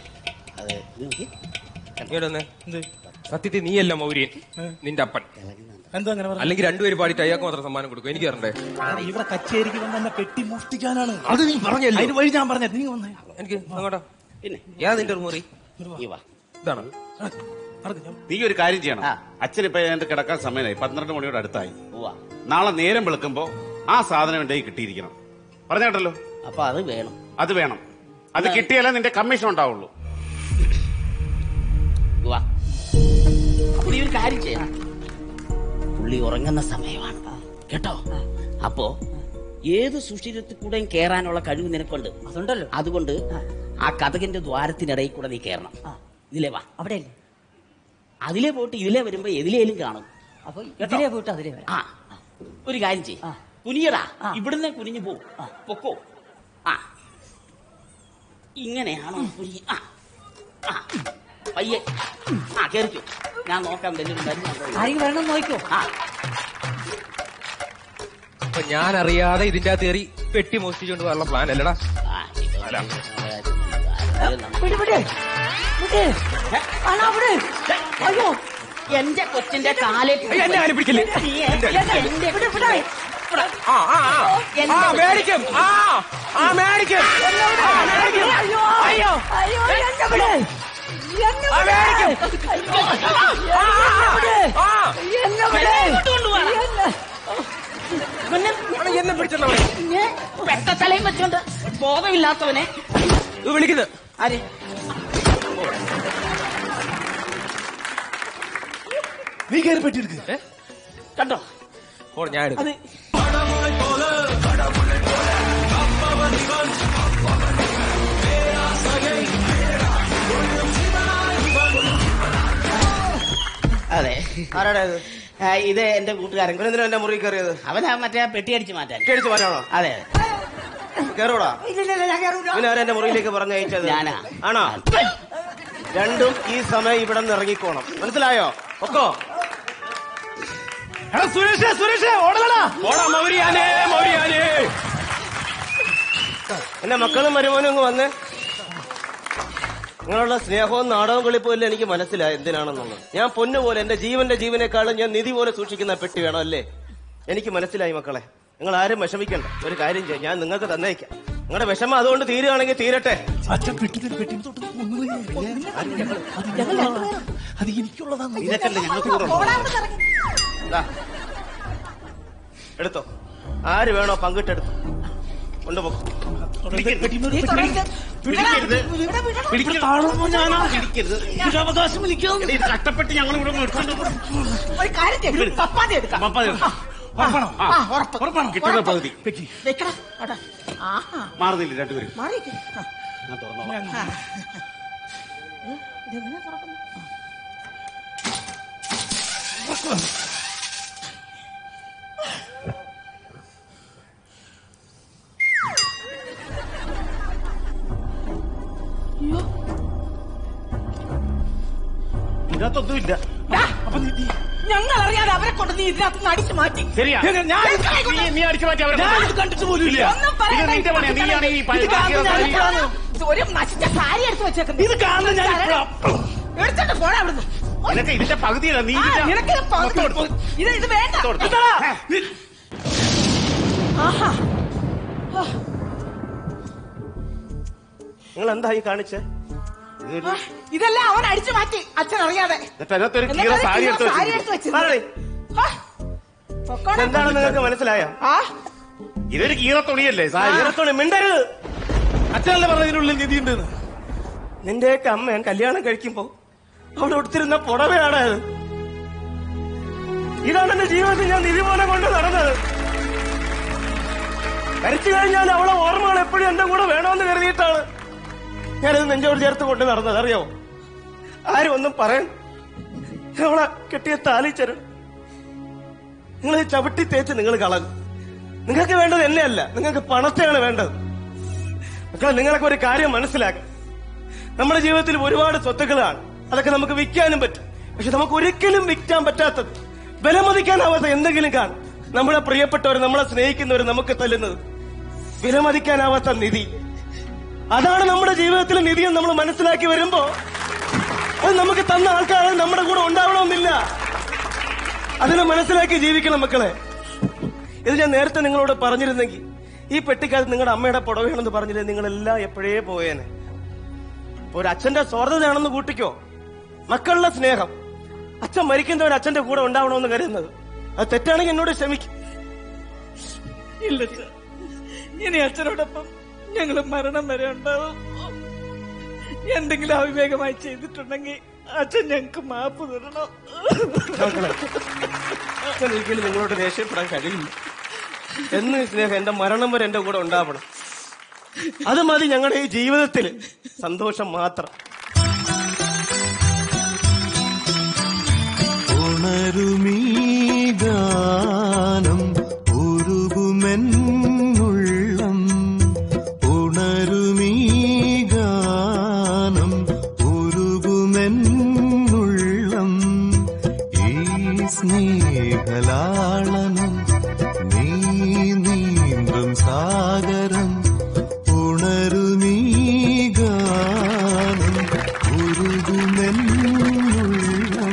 ഇങ്ങോട്ട് വന്നേ. സത്യത്തിൽ നീയല്ല മൗര്യൻ നിന്റെ അപ്പൻ എന്താ അങ്ങനെ പറഞ്ഞത്? അല്ലെങ്കിൽ രണ്ടുപേര് പാടിയിട്ട് അയാൾക്ക് മാത്രം സമ്മാനം കൊടുക്കും എനിക്ക് തരണ്ടേ എടാ, ഇവിടെ കച്ചേരിക്ക് വന്ന് എന്നെ പെട്ടി മോഷ്ടിക്കാനാണ് അത് നീ പറഞ്ഞല്ലോ. അതിന് വഴി ഞാൻ പറഞ്ഞ നീ വന്നേ എനിക്ക് അങ്ങോട്ടാ പിന്നെ ഏതാ നിന്റെ മുറി ഇതാണ് നീ ഒരു കാര്യം ചെയ്യണം അച്ഛൻ ഇപ്പൊ എന്റെ കിടക്കാൻ സമയമായി പന്ത്രണ്ട് മണിയോട് അടുത്തായി നാളെ നേരം വെളുക്കുമ്പോ ആ സാധനം എന്റെ കയ്യിൽ കിട്ടിയിരിക്കണം പറഞ്ഞേട്ടല്ലോ അപ്പൊ അത് വേണം അത് വേണം അത് കിട്ടിയാലേ നിന്റെ കമ്മീഷൻ ഉണ്ടാവുള്ളൂ വാ പുള്ളി ഒരു കാര്യം ചെയ്യാം പുള്ളി ഉറങ്ങുന്ന സമയമാണ് കേട്ടോ അപ്പോ ഏത് സുഷിരത്തിൽ കൂടെയും കേറാനുള്ള കഴിവ് നിനക്കുണ്ട് അതുണ്ടല്ലോ അതുകൊണ്ട് ആ കഥകിന്റെ ദ്വാരത്തിനിടയിൽ കൂടെ നീ കേറണം ഇതിലേ വാ അവിടെ അതിലേ പോയിട്ട് ഇതിലേ വരുമ്പോ എതിലേലും കാണും അപ്പൊ ഇതിലേ പോയിട്ട് അതിലേ വരാം ആ ഒരു കാര്യം ചെയ്യ കുനിയടാ ഇവിടുന്ന് കുനിഞ്ഞു പോ പൊക്കോ ആ ഇങ്ങനെയാണോ കുനിയ ആ ആ പയ്യെ ആ കേറിക്കോ ഞാൻ നോക്കാം വലിയൊരു ആരെങ്കിലും വരണം നോക്കോ ആ അപ്പൊ ഞാൻ അറിയാതെ ഇതിന്റെ അകത്ത് കയറി പെട്ടി മോഷ്ടിച്ചുകൊണ്ട് പോകാനുള്ള പ്ലാൻ അല്ലടാ അല്ല വിട് വിട് വിട് ആണോ അവിടെ അയ്യോ എന്റെ കൊച്ചിന്റെ കാലെ അയ്യോ, എന്റെ കാലിൽ പിടിക്കല്ലേ? എന്റെ- എന്റെ വിട് വിട് ആ ആ ആ ആ മേടിക്കും ആ ആ മേടിക്കും ആ, മേടിക്കും അയ്യോ അയ്യോ അയ്യോ എന്നെ വിട് എന്നെ ആ, വിട് മേടിക്കും. അയ്യോ, ആ, ആ, എന്നെ വിട് ആ. എന്നെ വിട് ഇങ്ങോട്ട് കൊണ്ടുവാ. എന്നെ എടാ, എന്നെ പിടിച്ചെന്നാ ഏ, പെട്ടത്തലയും വെച്ചോണ്ട് ബോധമില്ലാത്തവനെ വിളിക്കുന്നത് ആര് നീ കയറി പെട്ടിയെടുക്ക് കണ്ടോ ഓ ഞാൻ എടുക്കും അത് അതെ ആരാടാ ഇത് ആ, ഇത് എന്റെ കൂട്ടുകാരൻ ഇവനെന്തിനാ എന്റെ മുറി കയറിയത് അവനാ മറ്റേ പെട്ടി അടിച്ച് മാറ്റാൻ പെട്ടി അടിച്ച് മാറ്റാണോ? അതെ കയറൂടാ ഇല്ല ഇല്ല ഞാൻ കയറൂല ഇവനാരാ എന്റെ മുറിയിലേക്ക് പറഞ്ഞയച്ചത് ഞാനാ. ആണോ രണ്ടും ഈ സമയം ഇവിടെ നിന്ന് ഇറങ്ങിക്കോണം മനസ്സിലായോ ഒക്കോ എടാ സുരേഷ് സുരേഷ് ഓടലടാ ഓടാ മൗര്യാനേ മൗര്യാനേ എന്റെ മക്കളും മരുമോനും അങ്ങ് വന്ന് നിങ്ങളുള്ള സ്നേഹവും നാടകവും കളിപ്പോലും എനിക്ക് മനസ്സിലായി എന്തിനാണെന്നുള്ളത് ഞാൻ പൊന്നുപോലെ എന്റെ ജീവന്റെ ജീവനേക്കാളും ഞാൻ നിധി പോലെ സൂക്ഷിക്കുന്ന പെട്ടി വേണം അല്ലേ എനിക്ക് മനസ്സിലായി മക്കളെ നിങ്ങൾ ആരും വിഷമിക്കണ്ട ഒരു കാര്യം ചെയ്യാം ഞാൻ നിങ്ങൾക്ക് തന്നേക്കാം നിങ്ങളുടെ വിഷമം അതുകൊണ്ട് തീരുകയാണെങ്കിൽ തീരട്ടെ അച്ഛൻ പെട്ടി തരും പെട്ടി തൊട്ട് കൊന്നുപോയി. അത് എനിക്കുള്ളതാണ് ഇതൊക്കെ ഞങ്ങൾക്ക് കൂടെ ദാ. എടുത്തോ ആര് വേണോ പങ്കിട്ടെടുത്തോ കൊണ്ടുപോ പിടിക്കരുത് പിടിക്കരുത് ഞാനാ പിടിക്കരുത് അവകാശം വിളിക്കാതെ കഷ്ടപ്പെട്ട് ഞങ്ങൾ ഇവിടെ മേടിച്ചോണ്ട് ഒരു കാര്യം ചെയ്യ്. പപ്പാതി എടുക്കാം ഉറപ്പാണോ? ആ ഉറപ്പ് ഉറപ്പാണോ? കിട്ടുന്ന പകുതി വെക്കടാ അവിടെ ആഹാ മാറുന്നില്ല രണ്ടുപേരും മാറിയിരിക്ക്. ആ. ഞാൻ തുറന്നോളാം ആ. ഇതെങ്ങനെയാ തുറക്കുന്നത്? ഇതിനകത്തൊന്നും ഇല്ല ഡാ, ഞങ്ങൾ അറിയാതെ അവരെ കൊണ്ട് നീ ഇതിനകത്ത് നിന്ന് അടിച്ചു മാറ്റി ശരിയാ. ഞാൻ- ഞാൻ- നീ- നീ അടിച്ചു മാറ്റി അവരെ ഞാൻ കൊണ്ട്. ഇത് കണ്ടിട്ട് പോലും ഇല്ല. ഇല്ല. ഒന്നും പറയണ്ട. ഇത് നിന്റെ പണിയാ. നീയാണ് ഈ പ- ഇത് കാണുന്ന ഞാൻ സാരി- ഇപ്പോഴാണ്. ഇത് ഒരു നശിച്ച സാരി എടുത്ത് വെച്ചേക്കുന്നത് ഇത് കാണുന്ന ഞാൻ ഇപ്പോഴാ. എടുത്തോണ്ട് പോടാ അവിടുന്ന് നിനക്ക് ഇതിന്റെ പകുതിയല്ല നീ ആ, ഇതിന്റെ- നിനക്കിത് പകുതി മൊത്തം എടുത്തോ. ഇത് ഇത് വേണ്ട കൊടുത്തു. ഇതാ. ആഹാ ആ, നിങ്ങൾ എന്താ ഈ കാണിച്ചേ ആ, ഇതെല്ലാം അവൻ അടിച്ചു മാറ്റി അച്ഛൻ അറിയാതെ എന്നിട്ട് അതിനകത്തൊരു എന്നിട്ട് കീറ ഒരു സാരി കീറ എടുത്ത് സാരി വെച്ചിരിക്കുന്നു. എടുത്ത് മാറടി. വെച്ചിരുന്നു. ആ, പൊക്കോണം. എന്താണെന്ന് നിങ്ങൾക്ക് മനസ്സിലായോ ആ ഇതൊരു കീറ തുണിയല്ലേ സാരി ഇറത്തോണി മിണ്ടരുത് അച്ഛനല്ലേ പറഞ്ഞതിനുള്ളിൽ നിധി ഉണ്ടെന്ന് നിന്റെയൊക്കെ അമ്മ ഞാൻ കല്യാണം കഴിക്കുമ്പോ അവിടെ ഉടുത്തിരുന്ന പുടവയാണ് അത് ഇതാണ് എന്റെ ജീവിതത്തിൽ ഞാൻ നിധി പോലെ കൊണ്ട് നടന്നത് മരിച്ചു കഴിഞ്ഞാൽ അവളെ ഓർമ്മകൾ എപ്പോഴും എന്റെ കൂടെ വേണമെന്ന് കരുതിയിട്ടാണ് ഞാനത് നെഞ്ചോട് ചേർത്ത് കൊണ്ട് നടന്നത് അറിയോ ആരും ഒന്നും പറയാൻ അവളെ കെട്ടിയ താലിച്ചരൻ നിങ്ങൾ ചവിട്ടി തേച്ച് നിങ്ങൾ കളഞ്ഞു നിങ്ങൾക്ക് വേണ്ടത് എന്നെയല്ല നിങ്ങൾക്ക് പണത്തെയാണ് വേണ്ടത് മക്കളെ നിങ്ങളൊക്കെ ഒരു കാര്യം മനസ്സിലാക്കണം നമ്മുടെ ജീവിതത്തിൽ ഒരുപാട് സ്വത്തുക്കളാണ് അതൊക്കെ നമുക്ക് വിൽക്കാനും പറ്റും പക്ഷെ നമുക്ക് ഒരിക്കലും വിൽക്കാൻ പറ്റാത്തത് വിലമതിക്കാനാവാത്ത എന്തെങ്കിലും കാണും നമ്മളെ പ്രിയപ്പെട്ടവർ നമ്മളെ സ്നേഹിക്കുന്നവർ നമുക്ക് തല്ലുന്നത് വിലമതിക്കാനാവാത്ത നിധി അതാണ് നമ്മുടെ ജീവിതത്തിലെ നിധി എന്ന് നമ്മൾ മനസ്സിലാക്കി വരുമ്പോ അത് നമുക്ക് തന്ന ആൾക്കാർ നമ്മുടെ കൂടെ ഉണ്ടാവണമെന്നില്ല അതിനെ മനസ്സിലാക്കി ജീവിക്കണം മക്കളെ ഇത് ഞാൻ നേരത്തെ നിങ്ങളോട് പറഞ്ഞിരുന്നെങ്കിൽ ഈ പെട്ടിക്കകത്ത് നിങ്ങളുടെ അമ്മയുടെ പുടവയാണെന്ന് പറഞ്ഞില്ലേ നിങ്ങളെല്ലാം എപ്പോഴേ പോയേനെ ഒരു അച്ഛന്റെ സ്വാർത്ഥതയാണെന്ന് കൂട്ടിക്കോ മക്കളുടെ സ്നേഹം അച്ഛൻ മരിക്കുന്നവർ അച്ഛന്റെ കൂടെ ഉണ്ടാവണമെന്ന് കരുതുന്നത് അത് തെറ്റാണെങ്കിൽ എന്നോട് ക്ഷമിക്കും ഇല്ല അച്ഛാ. ഇനി അച്ഛനോടൊപ്പം ഞങ്ങൾ മരണം വരെ ഉണ്ടാവും എന്തെങ്കിലും അവിവേകമായി ചെയ്തിട്ടുണ്ടെങ്കിൽ അച്ഛൻ ഞങ്ങൾക്ക് മാപ്പ് തരണം മക്കളെ അച്ഛൻ ഒരിക്കലും നിങ്ങളോട് ദേഷ്യപ്പെടാൻ കഴിയില്ല എന്ന് ഈ സ്നേഹം എന്റെ മരണം വരെ എന്റെ കൂടെ ഉണ്ടാവണം അത് മതി ഞങ്ങളുടെ ഈ ജീവിതത്തിൽ സന്തോഷം മാത്രം ഉണരുമീ ഗാനം ഉരുകുമെന്നുള്ളം ഉണരുമീ ഗാനം ഉരുകുമെന്നുള്ളം ഈ സ്നേഹലാളനം നീ നീന്തും സാഗരം ഉണരുമീ ഗാനം ഉരുകുമെന്നുള്ളം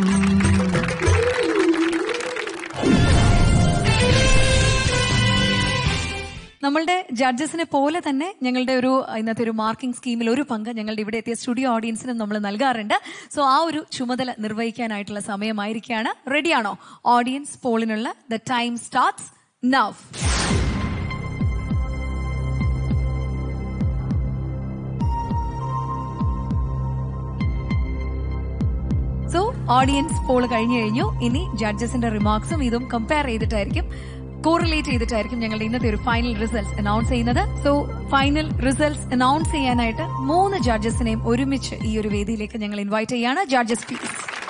നമ്മളുടെ ജഡ്ജസിനെ പോലെ തന്നെ ഞങ്ങളുടെ ഒരു ഇന്നത്തെ ഒരു മാർക്കിംഗ് സ്കീമിൽ ഒരു പങ്ക് ഞങ്ങളുടെ ഇവിടെ എത്തിയ സ്റ്റുഡിയോ ഓഡിയൻസിനും നമ്മൾ നൽകാറുണ്ട് സോ ആ ഒരു ചുമതല നിർവഹിക്കാനായിട്ടുള്ള സമയമായിരിക്കുകയാണ് റെഡിയാണോ ഓഡിയൻസ് പോളിനുള്ള the time starts now so audience poll കഴിഞ്ഞു കഴിഞ്ഞു ഇനി ജഡ്ജസിന്റെ റിമാർക്സും ഇതും കമ്പയർ ചെയ്തിട്ടായിരിക്കും കോറിലേറ്റ് ചെയ്തിട്ടായിരിക്കും ഞങ്ങളുടെ ഇന്നത്തെ ഒരു ഫൈനൽ റിസൾട്ട്സ് അനൗൺസ് ചെയ്യുന്നത് സോ ഫൈനൽ റിസൾട്ട്സ് അനൗൺസ് ചെയ്യാനായിട്ട് മൂന്ന് ജഡ്ജസിനെയും ഒരുമിച്ച് ഈ ഒരു വേദിയിലേക്ക് ഞങ്ങൾ ഇൻവൈറ്റ് ചെയ്യാണ് ജഡ്ജസ് പ്ലീസ്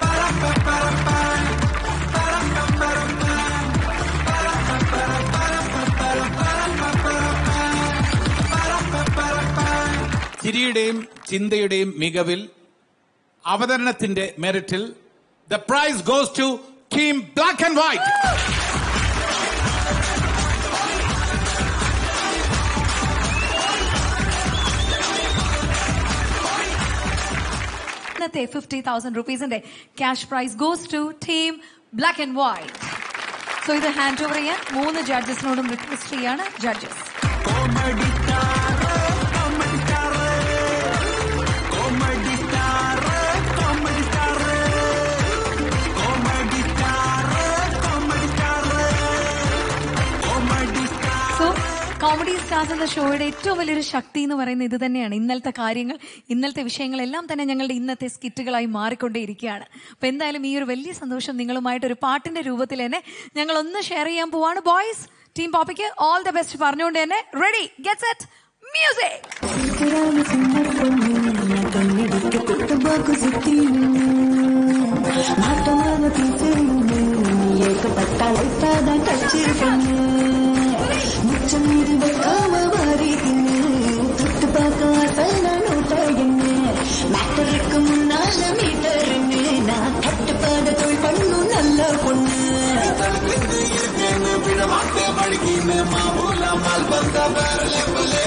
ചിരിയുടെയും ചിന്തയുടെയും മികവിൽ അവതരണത്തിന്റെ മെറിറ്റിൽ the prize goes to team black and white ഇന്നത്തെ ഫിഫ്റ്റി തൗസൻഡ് റുപ്പീസിന്റെ cash prize goes to team black and white so ഇത് ഹാൻഡ് ഓവർ ചെയ്യാൻ മൂന്ന് ജഡ്ജസിനോടും റിക്വസ്റ്റ് ചെയ്യാണ് ജഡ്ജസ് സോ കോമഡി സ്റ്റാർസ് എന്ന ഷോയുടെ ഏറ്റവും വലിയൊരു ശക്തി എന്ന് പറയുന്നത് ഇത് തന്നെയാണ് ഇന്നലത്തെ കാര്യങ്ങൾ ഇന്നലത്തെ വിഷയങ്ങളെല്ലാം തന്നെ ഞങ്ങളുടെ ഇന്നത്തെ സ്കിറ്റുകളായി മാറിക്കൊണ്ടേയിരിക്കുകയാണ് അപ്പൊ എന്തായാലും ഈ ഒരു വലിയ സന്തോഷം നിങ്ങളുമായിട്ട് ഒരു പാട്ടിന്റെ രൂപത്തിൽ തന്നെ ഞങ്ങൾ ഒന്ന് ഷെയർ ചെയ്യാൻ പോവാണ് ബോയ്സ് ടീം പോപ്പിക്ക് ഓൾ ദ ബെസ്റ്റ് പറഞ്ഞുകൊണ്ട് തന്നെ റെഡി ഗെറ്റ് സെറ്റ് മ്യൂസിക് முன்னால மீட்டருன்னு நான் கட்டுப்பாடு தொழில் பண்ணும் நல்ல பொண்ணு വേറെ ലെവല്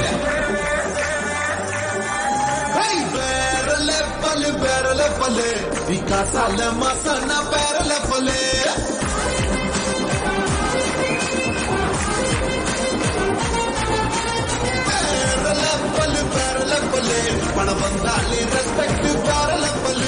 Hey, വേറെ ലെവല് വേറെ ലെവല് വികാസാല മസന വേറെ ലെവല് വേറെ ലെവല് വേറെ ലെവല് പണം വന്നാല് റെസ്പെക്ട് വേറെ ലെവല്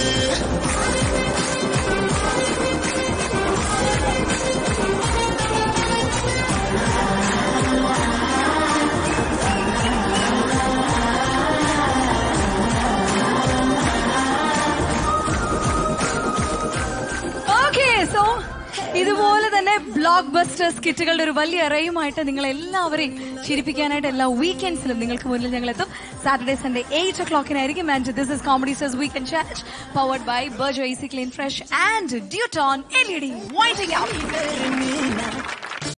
ഓക്കെ സോ ഇതുപോലെ തന്നെ ബ്ലോക്ക് ബസ്റ്റർ സ്കിറ്റുകളുടെ ഒരു വലിയ അറയുമായിട്ട് നിങ്ങൾ എല്ലാവരെയും ചിരിപ്പിക്കാനായിട്ട് എല്ലാ വീക്കെൻഡ്സിലും നിങ്ങൾക്ക് മുന്നിൽ ഞങ്ങൾ എത്തും സാറ്റർഡേ സൺഡേ എയ്റ്റ് ഒ ക്ലോക്കിനായിരിക്കും and this is comedy stars weekend chat powered by Berger easy clean fresh and Duton L E D waiting